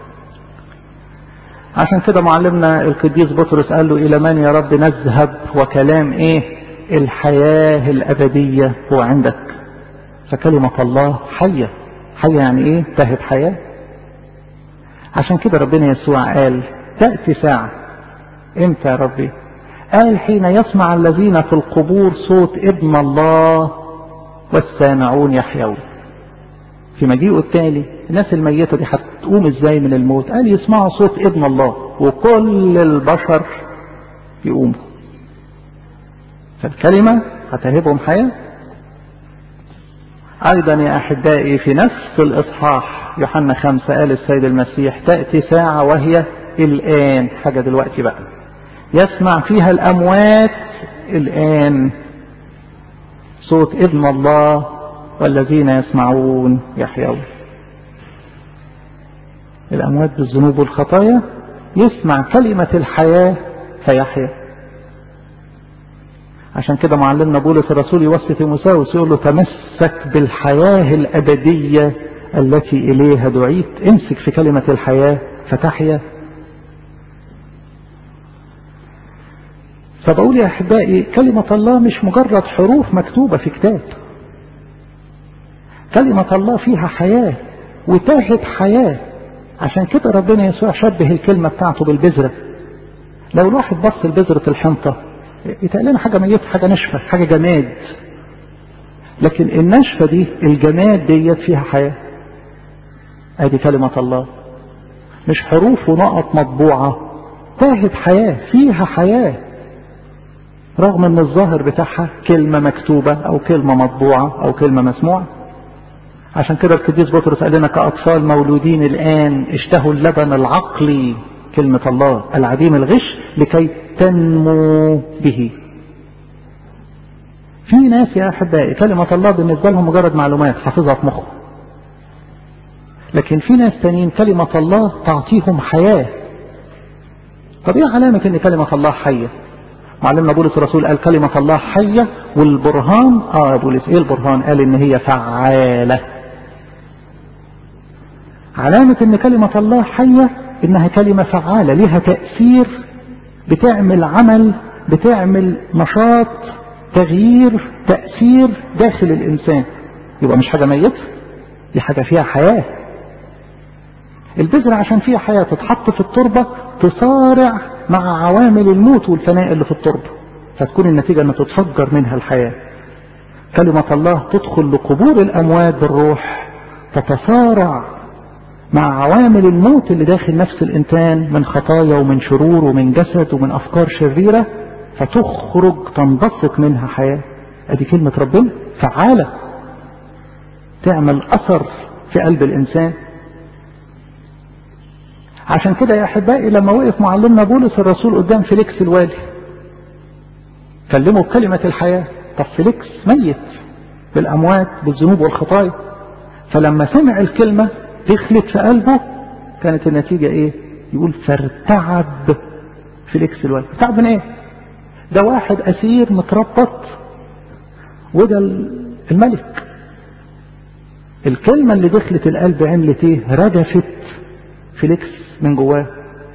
عشان كده معلمنا القديس بطرس قال له إلى من يا رب نذهب وكلام إيه الحياة الأبدية هو عندك فكلمة الله حية حية يعني إيه تهب حياة عشان كده ربنا يسوع قال تأتي ساعة امتى يا ربي قال حين يسمع الذين في القبور صوت ابن الله والسامعون يحيون في مجيئه التالي الناس الميتة دي هتقوم ازاي من الموت قال يسمعوا صوت ابن الله وكل البشر يقوموا فالكلمة هتهبهم حياة أيضا يا أحبائي في نفس الإصحاح يوحنا خمسة قال السيد المسيح تأتي ساعة وهي الآن حاجة دلوقتي بقى يسمع فيها الأموات الآن صوت ابن الله والذين يسمعون يحيون الأموات بالذنوب والخطايا يسمع كلمة الحياة فيحيا عشان كده معلمنا بولس الرسول يوصي تيموساوس يقول له تمسك بالحياة الأبدية التي إليها دعيت امسك في كلمة الحياة فتحيا فبقول يا أحبائي كلمة الله مش مجرد حروف مكتوبة في كتاب كلمة الله فيها حياة وتاهت حياة عشان كده ربنا يسوع شبه الكلمة بتاعته بالبذرة لو الواحد بص لبذرة الحنطة يتقال لنا حاجة ميتة حاجة ناشفة حاجة جماد لكن الناشفة دي الجماد ديت فيها حياة ادي كلمة الله مش حروف ونقط مطبوعة تاهت حياة فيها حياة رغم ان الظاهر بتاعها كلمة مكتوبة او كلمة مطبوعة او كلمة مسموعة عشان كده القديس بطرس قال لنا كأطفال مولودين الآن اشتهوا اللبن العقلي كلمة الله العديم الغش لكي تنمو به في ناس يا أحبائي كلمة الله بالنسبة لهم مجرد معلومات حافظها في مخه لكن في ناس تانيين كلمة الله تعطيهم حياة طب ايه علامة ان كلمة الله حية معلمنا بولس الرسول قال كلمة الله حية والبرهان اه يا بولس ايه البرهان قال ان هي فعالة علامة ان كلمة الله حية انها كلمة فعالة لها تأثير بتعمل عمل بتعمل نشاط تغيير تأثير داخل الإنسان يبقى مش حاجة ميتة دي حاجة فيها حياة البذرة عشان فيها حياة تتحط في التربة تصارع مع عوامل الموت والفناء اللي في التربة فتكون النتيجة أن تتفجر منها الحياة كلمة الله تدخل لقبور الأموات بالروح تتصارع مع عوامل الموت اللي داخل نفس الإنسان من خطايا ومن شرور ومن جسد ومن أفكار شريرة فتخرج تنبثق منها حياة ادي كلمة ربنا فعالة تعمل أثر في قلب الإنسان عشان كده يا أحبائي لما وقف معلمنا بولس الرسول قدام فيليكس الوالي كلمه بكلمة الحياة طب فيليكس ميت بالأموات بالذنوب والخطايا فلما سمع الكلمة دخلت في قلبه كانت النتيجة ايه يقول فارتعب فيليكس الوالي ارتعب من ايه ده واحد أسير متربط وده الملك الكلمة اللي دخلت القلب عملت ايه رجفت فيليكس من جواه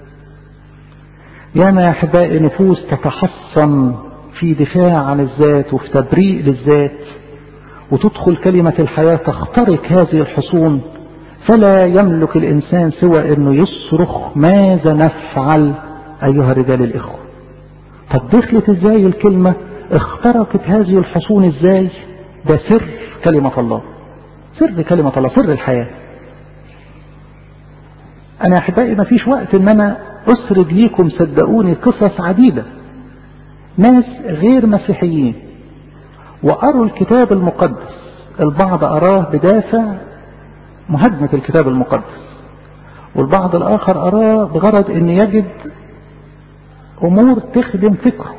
ياما يا احبائي نفوس تتحصن في دفاع عن الذات وفي تبريء للذات وتدخل كلمة الحياة تخترق هذه الحصون فلا يملك الإنسان سوى أنه يصرخ ماذا نفعل أيها الرجال الإخوة طب دخلت ازاي الكلمة اخترقت هذه الحصون ازاي ده سر كلمة الله سر كلمة الله سر الحياة انا احبائي ما فيش وقت ان انا اسرد ليكم صدقوني قصص عديدة ناس غير مسيحيين وقروا الكتاب المقدس البعض أراه بدافع مهاجمة الكتاب المقدس والبعض الآخر أراه بغرض أن يجد أمور تخدم فكره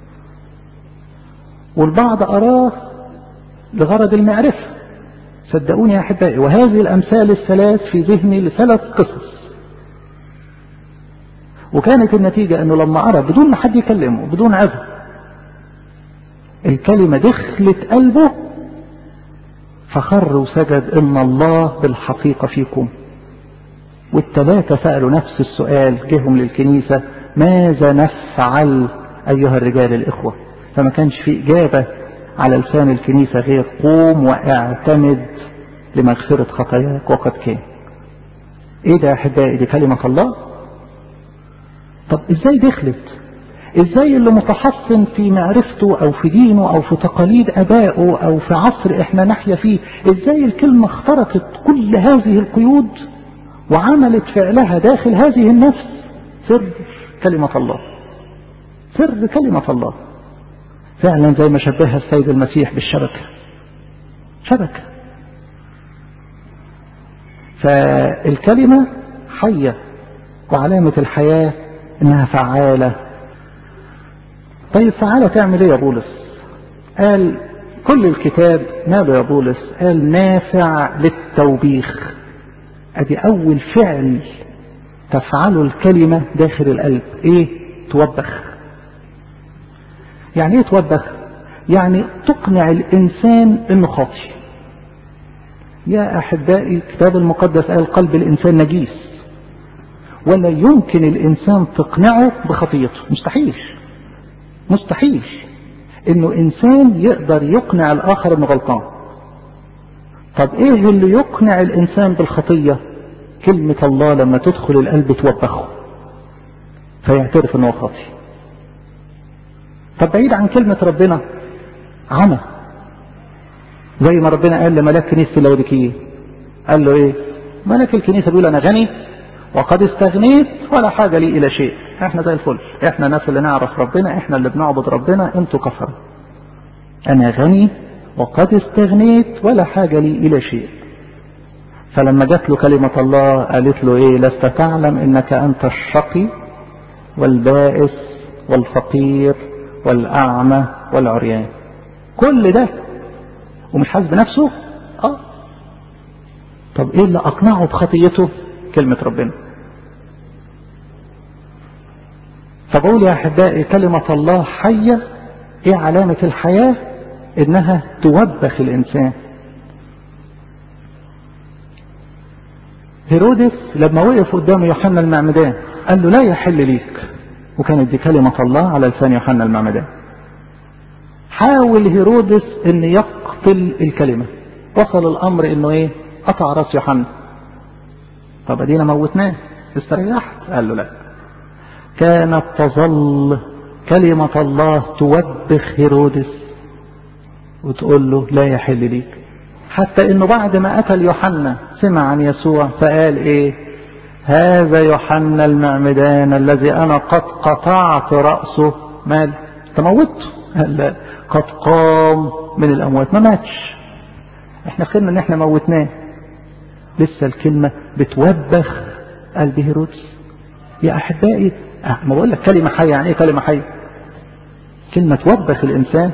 والبعض أراه لغرض المعرفة صدقوني يا أحبائي وهذه الأمثال الثلاث في ذهني لثلاث قصص وكانت النتيجة أنه لما أرى بدون ما حد يكلمه بدون عذر الكلمة دخلت قلبه فخر وسجد إن الله بالحقيقة فيكم والثلاثة سألوا نفس السؤال جهم للكنيسة ماذا نفعل أيها الرجال الإخوة فما كانش في إجابة على لسان الكنيسة غير قوم واعتمد لمغفرة خطاياك وقد كان ايه ده يا احبائي دي كلمة الله طب ازاي دخلت ازاي اللي متحصن في معرفته او في دينه او في تقاليد ابائه او في عصر احنا نحيا فيه ازاي الكلمة اخترقت كل هذه القيود وعملت فعلها داخل هذه النفس سر كلمة الله سر كلمة الله فعلا زي ما شبهها السيد المسيح بالشبكة شبكة فالكلمة حية وعلامة الحياة انها فعالة طيب فعالة تعمل ايه يا بولس قال كل الكتاب ماذا يا بولس قال نافع للتوبيخ ادي اول فعل تفعله الكلمة داخل القلب ايه توبخ يعني ايه توبخ يعني تقنع الانسان انه خاطئ يا احبائي الكتاب المقدس قال قلب الانسان نجيس ولا يمكن الانسان تقنعه بخطيته مستحيل مستحيل انه انسان يقدر يقنع الاخر انه غلطان طب ايه اللي يقنع الانسان بالخطيه كلمه الله لما تدخل القلب توبخه فيعترف انه خاطئ طب بعيد عن كلمه ربنا عمى زي ما ربنا قال لملاك كنيسه اللوديكيه قال له ايه ملاك الكنيسه بيقول انا غني وقد استغنيت ولا حاجة لي إلى شيء احنا زي الفل احنا الناس اللي نعرف ربنا احنا اللي بنعبد ربنا انتوا كفرة انا غني وقد استغنيت ولا حاجة لي إلى شيء فلما جات له كلمة الله قالت له ايه لست تعلم انك انت الشقي والبائس والفقير والأعمى والعريان كل ده ومش حاسس بنفسه اه طب ايه اللي اقنعه بخطيته كلمة ربنا فبقول يا أحبائي كلمة الله حية إيه علامة الحياة إنها توبخ الإنسان هيرودس لما وقف قدام يوحنا المعمدان قال له لا يحل ليك وكانت دي كلمة الله على لسان يوحنا المعمدان حاول هيرودس ان يقتل الكلمة وصل الامر انه ايه قطع راس يوحنا طب ادينا موتناه استريحت قال له لا كانت تظل كلمة الله توبخ هيرودس وتقول له لا يحل ليك حتى انه بعد ما قتل يوحنا سمع عن يسوع فقال ايه هذا يوحنا المعمدان الذي انا قد قطعت رأسه مال تموته قال لا قد قام من الاموات ما ماتش احنا خلنا ان احنا موتناه لسه الكلمة بتوبخ قلب هيرودس يا أحبائي أه ما بقول لك كلمة حية يعني إيه كلمة حية كلمة توبخ الإنسان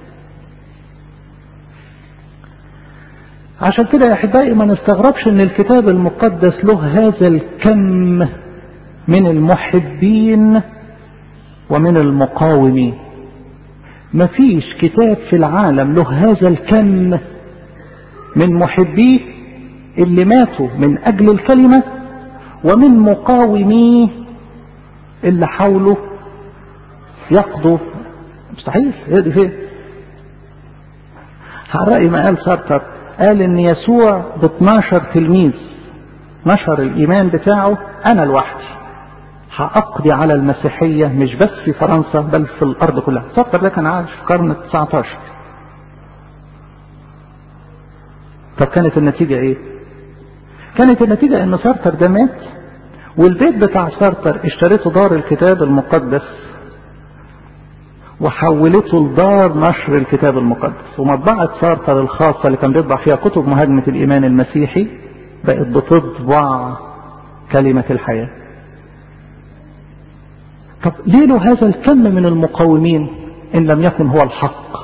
عشان كده يا أحبائي ما نستغربش إن الكتاب المقدس له هذا الكم من المحبين ومن المقاومين مفيش كتاب في العالم له هذا الكم من محبيه اللي ماتوا من أجل الكلمة ومن مقاوميه اللي حاولوا يقضوا مستحيل يقضي فين على رأي ما قال سارتر قال ان يسوع ب 12 تلميذ نشر الايمان بتاعه انا لوحدي هأقضي على المسيحية مش بس في فرنسا بل في الأرض كلها سارتر ده كان عايش في القرن ال 19 طب كانت النتيجة ايه كانت النتيجة ان سارتر ده مات والبيت بتاع سارتر اشتريته دار الكتاب المقدس وحولته لدار نشر الكتاب المقدس ومطبعة سارتر الخاصة اللي كان بيطبع فيها كتب مهاجمة الإيمان المسيحي بقت بتطبع كلمة الحياة طب ليه له هذا الكم من المقاومين إن لم يكن هو الحق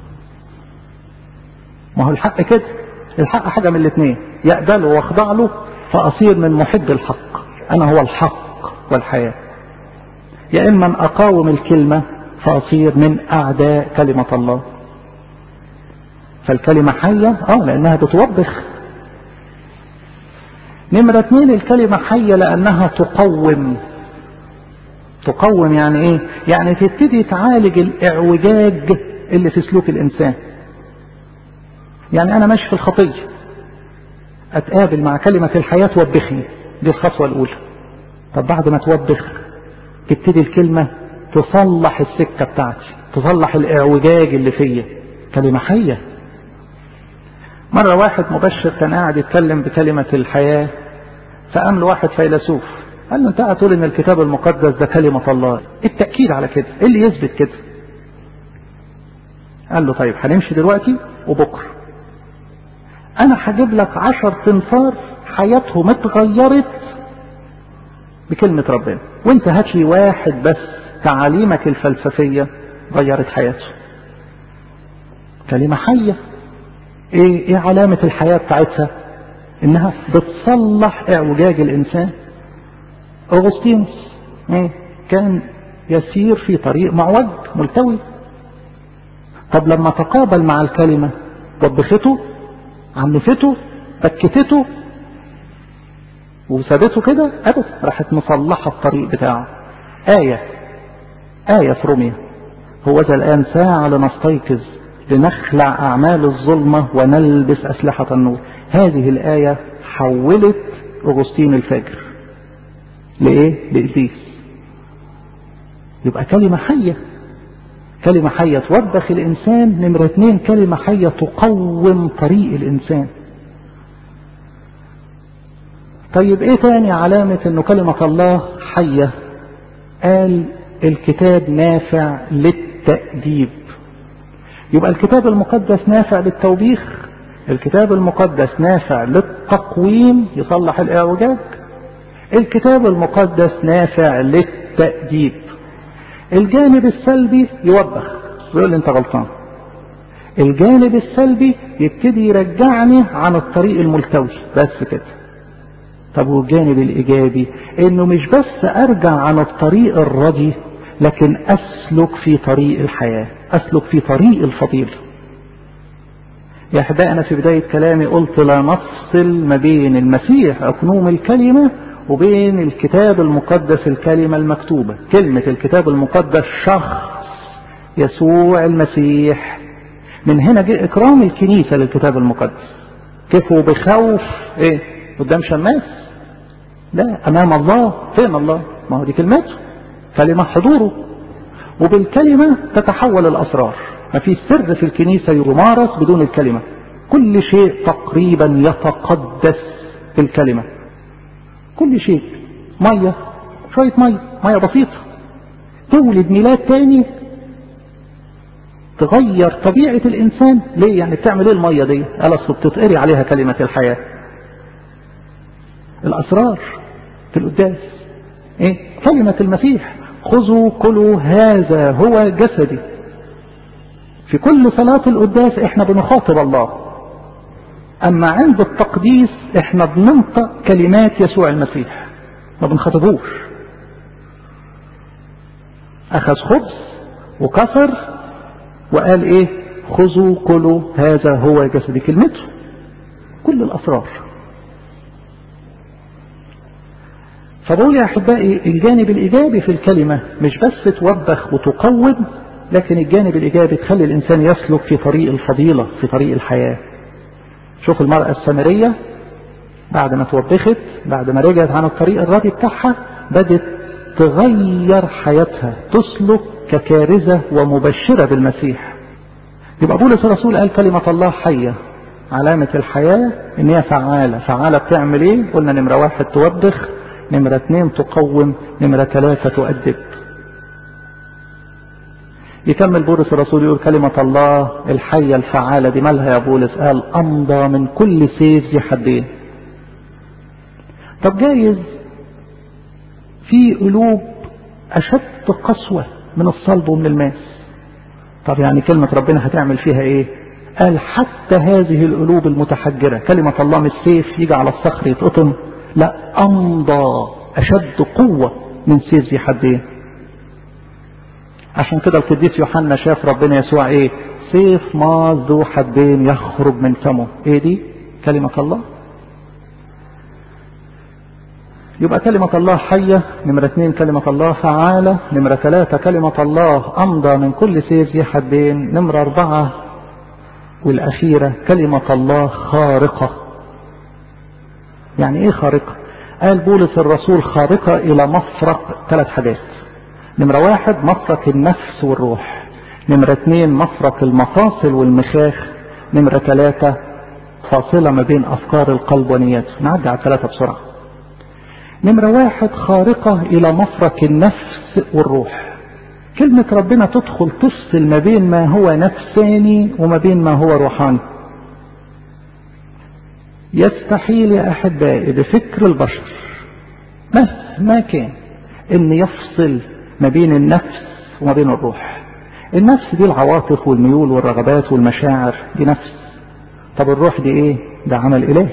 ما هو الحق كده الحق حاجة من الاثنين يقبله واخضع له فأصير من محب الحق أنا هو الحق والحياة يا إما أن أقاوم الكلمة فأصير من أعداء كلمة الله فالكلمة حية اه لانها بتوبخ نمرة اتنين الكلمة حية لانها تقوم تقوم يعني ايه يعني تبتدي تعالج الاعوجاج اللي في سلوك الانسان يعني انا ماشي في الخطية اتقابل مع كلمة الحياة توبخني دي الخطوة الاولى طب بعد ما توبخ تبتدي الكلمة تصلح السكة بتاعتي تصلح الاعوجاج اللي فيا كلمة حية مرة واحد مبشر كان قاعد يتكلم بكلمة الحياة فقام له واحد فيلسوف قال له انت قاعد تقول ان الكتاب المقدس ده كلمة الله التأكيد على كده ايه اللي يثبت كده قال له طيب هنمشي دلوقتي وبكرة انا هجيب لك عشر تنفار حياتهم اتغيرت بكلمة ربنا وانت هات لي واحد بس تعاليمك الفلسفية غيرت حياته كلمة حية ايه, ايه علامة الحياة بتاعتها انها بتصلح اعوجاج الانسان اغسطينوس ايه كان يسير في طريق معوج ملتوي طب لما تقابل مع الكلمة وبخته عنفته بكتته وسابته كده ابدا راحت مصلحة الطريق بتاعه آية آية في روميا هو ذا الآن ساعة لنستيقظ لنخلع أعمال الظلمة ونلبس أسلحة النور هذه الآية حولت أغسطين الفجر لإيه؟ لإبليس يبقى كلمة حية كلمة حية توبخ الإنسان نمرة اتنين كلمة حية تقوم طريق الإنسان طيب ايه تاني علامة انه كلمة الله حية قال الكتاب نافع للتأديب يبقى الكتاب المقدس نافع للتوبيخ الكتاب المقدس نافع للتقويم يصلح الاعوجاج الكتاب المقدس نافع للتأديب الجانب السلبي يوبخ ويقول لي انت غلطان الجانب السلبي يبتدي يرجعني عن الطريق الملتوي بس كده طب والجانب الايجابي انه مش بس ارجع عن الطريق الردي لكن اسلك في طريق الحياة اسلك في طريق الفضيلة يا احبائي انا في بداية كلامي قلت لا نفصل ما بين المسيح اقنوم الكلمة وبين الكتاب المقدس الكلمة المكتوبة كلمة الكتاب المقدس شخص يسوع المسيح من هنا جاء اكرام الكنيسة للكتاب المقدس كيفوا بخوف ايه قدام شماس لا امام الله فين الله ما هو دي كلمته كلمة حضوره وبالكلمة تتحول الاسرار ما في سر في الكنيسة يمارس بدون الكلمة كل شيء تقريبا يتقدس بالكلمة كل شيء مية شوية مية مية بسيطة تولد ميلاد تاني تغير طبيعة الإنسان ليه يعني بتعمل ايه المية دي قال أصل بتتقري عليها كلمة الحياة الأسرار في القداس إيه؟ كلمة المسيح خذوا كلوا هذا هو جسدي في كل صلاة القداس احنا بنخاطب الله اما عند التقديس احنا بننطق كلمات يسوع المسيح ما بنخاطبوش اخذ خبز وكسر وقال ايه خذوا كلوا هذا هو جسدي كلمته كل الاسرار فبقول يا احبائي الجانب الايجابي في الكلمه مش بس توبخ وتقوم لكن الجانب الايجابي تخلي الانسان يسلك في طريق الفضيله في طريق الحياه شوف المراه السامريه بعد ما توبخت بعد ما رجعت عن الطريق الراضي بتاعها بدت تغير حياتها تسلك ككارثه ومبشره بالمسيح يبقى بولس الرسول قال كلمه الله حيه علامة الحياة ان هي فعالة فعالة بتعمل ايه قلنا نمرة واحد توبخ نمرة اثنين تقوم نمرة ثلاثة تؤدب يكمل بولس الرسول يقول كلمة الله الحية الفعالة دي مالها يا بولس قال أمضى من كل سيف ذي حدين طب جايز في قلوب أشد قسوة من الصلب ومن الماس طب يعني كلمة ربنا هتعمل فيها ايه قال حتى هذه القلوب المتحجرة كلمة الله مش سيف يجي على الصخر يتقطم لا أمضى أشد قوة من سيف ذي حدين عشان كده القديس يوحنا شاف ربنا يسوع ايه سيف ماز ذو حدين يخرج من فمه ايه دي كلمة الله يبقى كلمة الله حية نمرة اثنين كلمة الله فعالة نمرة ثلاثة كلمة الله أمضى من كل سيف ذي حدين نمرة أربعة والأخيرة كلمة الله خارقة يعني إيه خارقة قال بولس الرسول خارقة إلى مفرق ثلاث حاجات نمرة واحد مفرق النفس والروح نمرة اثنين مفرق المفاصل والمخاخ نمرة ثلاثة فاصلة ما بين أفكار القلب ونياته نعدي على الثلاثة بسرعة نمرة واحد خارقة إلى مفرق النفس والروح كلمة ربنا تدخل تفصل ما بين ما هو نفساني وما بين ما هو روحاني يستحيل يا أحبائي بفكر البشر مهما كان أن يفصل ما بين النفس وما بين الروح النفس دي العواطف والميول والرغبات والمشاعر دي نفس طب الروح دي ايه ده عمل إلهي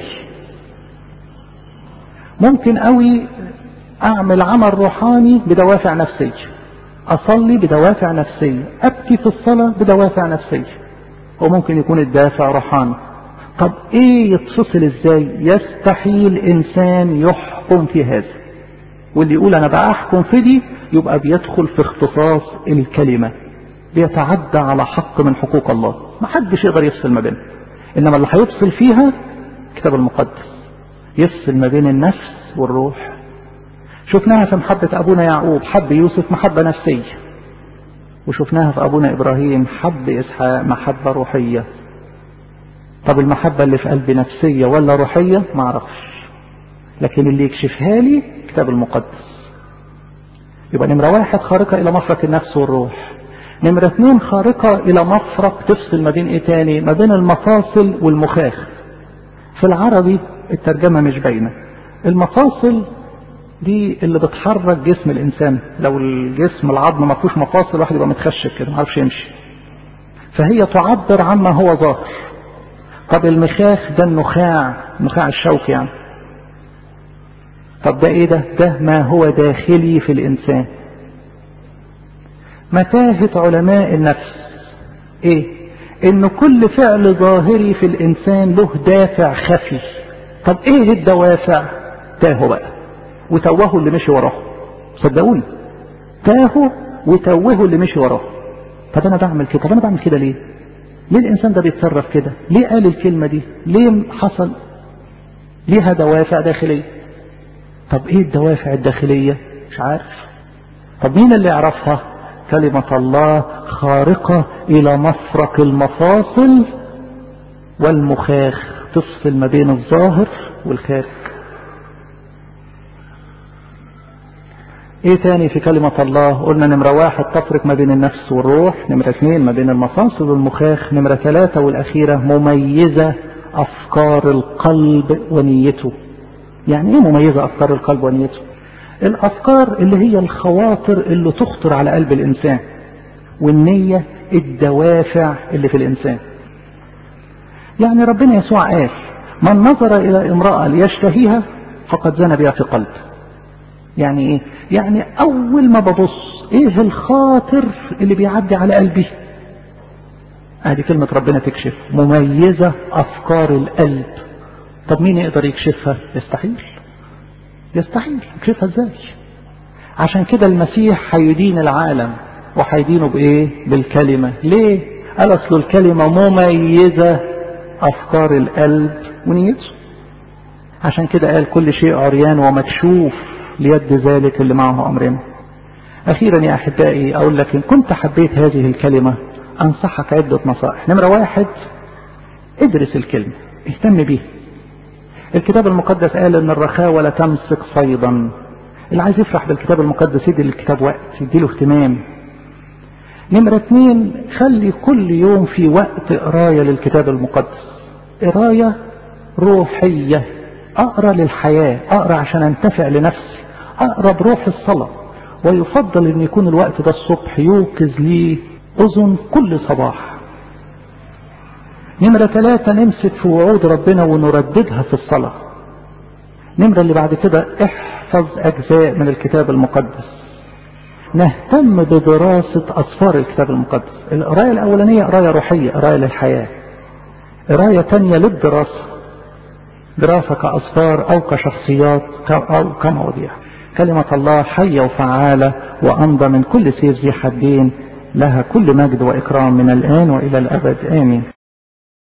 ممكن قوي أعمل عمل روحاني بدوافع نفسية أصلي بدوافع نفسية أبكي في الصلاة بدوافع نفسية وممكن يكون الدافع روحاني طب ايه يتفصل ازاي يستحيل انسان يحكم في هذا واللي يقول انا بقى احكم في دي يبقى بيدخل في اختصاص الكلمة بيتعدى على حق من حقوق الله ما حدش يقدر يفصل ما بينهم انما اللي هيفصل فيها الكتاب المقدس يفصل ما بين النفس والروح شفناها في محبة ابونا يعقوب حب يوسف محبة نفسية وشفناها في ابونا ابراهيم حب اسحاق محبة روحية طب المحبة اللي في قلبي نفسية ولا روحية ما اعرفش لكن اللي يكشفها لي الكتاب المقدس يبقى نمرة واحد خارقة إلى مفرق النفس والروح نمرة اثنين خارقة إلى مفرق تفصل ما بين إيه تاني ما بين المفاصل والمخاخ في العربي الترجمة مش باينة المفاصل دي اللي بتحرك جسم الإنسان لو الجسم العظم ما فيهوش مفاصل واحد يبقى متخشب كده ما عارفش يمشي فهي تعبر عما هو ظاهر طب المخاخ ده النخاع النخاع الشوكي يعني طب ده ايه ده ده ما هو داخلي في الانسان متاهة علماء النفس ايه ان كل فعل ظاهري في الانسان له دافع خفي طب ايه الدوافع تاهوا بقى وتوهوا اللي مشي وراه صدقوني تاهوا وتوهوا اللي مشي وراه طب انا بعمل كده طب انا بعمل كده ليه ليه الانسان ده بيتصرف كده ليه قال الكلمة دي ليه حصل ليها دوافع داخلية طب ايه الدوافع الداخلية مش عارف طب مين اللي يعرفها كلمة الله خارقة الى مفرق المفاصل والمخاخ تفصل ما بين الظاهر والخارج ايه تاني في كلمة الله قلنا نمرة واحد تفرق ما بين النفس والروح نمرة اثنين ما بين المفاصل والمخاخ نمرة ثلاثة والاخيرة مميزة افكار القلب ونيته يعني ايه مميزة افكار القلب ونيته الافكار اللي هي الخواطر اللي تخطر على قلب الانسان والنية الدوافع اللي في الانسان يعني ربنا يسوع قال من نظر الى امرأة ليشتهيها فقد زنى بها في قلبه يعني ايه يعني اول ما ببص ايه الخاطر اللي بيعدي على قلبي ادي كلمة ربنا تكشف مميزة افكار القلب طب مين يقدر يكشفها يستحيل يستحيل يكشفها ازاي عشان كده المسيح هيدين العالم وهيدينه بايه بالكلمة ليه قال اصل الكلمة مميزة افكار القلب ونيته عشان كده قال كل شيء عريان ومكشوف ليد ذلك اللي معه أمرنا أخيرا يا أحبائي أقول لك إن كنت حبيت هذه الكلمة أنصحك عدة نصائح نمرة واحد ادرس الكلمة اهتم بيها الكتاب المقدس قال ان الرخاوة لا تمسك صيدا اللي عايز يفرح بالكتاب المقدس يدي للكتاب وقت يديله اهتمام نمرة اتنين خلي كل يوم في وقت قراية للكتاب المقدس قراية روحية اقرا للحياة اقرا عشان انتفع لنفسي اقرا بروح الصلاة ويفضل ان يكون الوقت ده الصبح يوقظ لي اذن كل صباح نمرة ثلاثة نمسك في وعود ربنا ونرددها في الصلاة نمرة اللي بعد كده احفظ اجزاء من الكتاب المقدس نهتم بدراسة أسفار الكتاب المقدس القراية الأولانية قراية روحية قراية للحياة قراية تانية للدراسة دراسة كأسفار أو كشخصيات أو كمواضيع كلمة الله حية وفعالة وأمضى من كل سيف ذي حدين لها كل مجد وإكرام من الآن وإلى الأبد آمين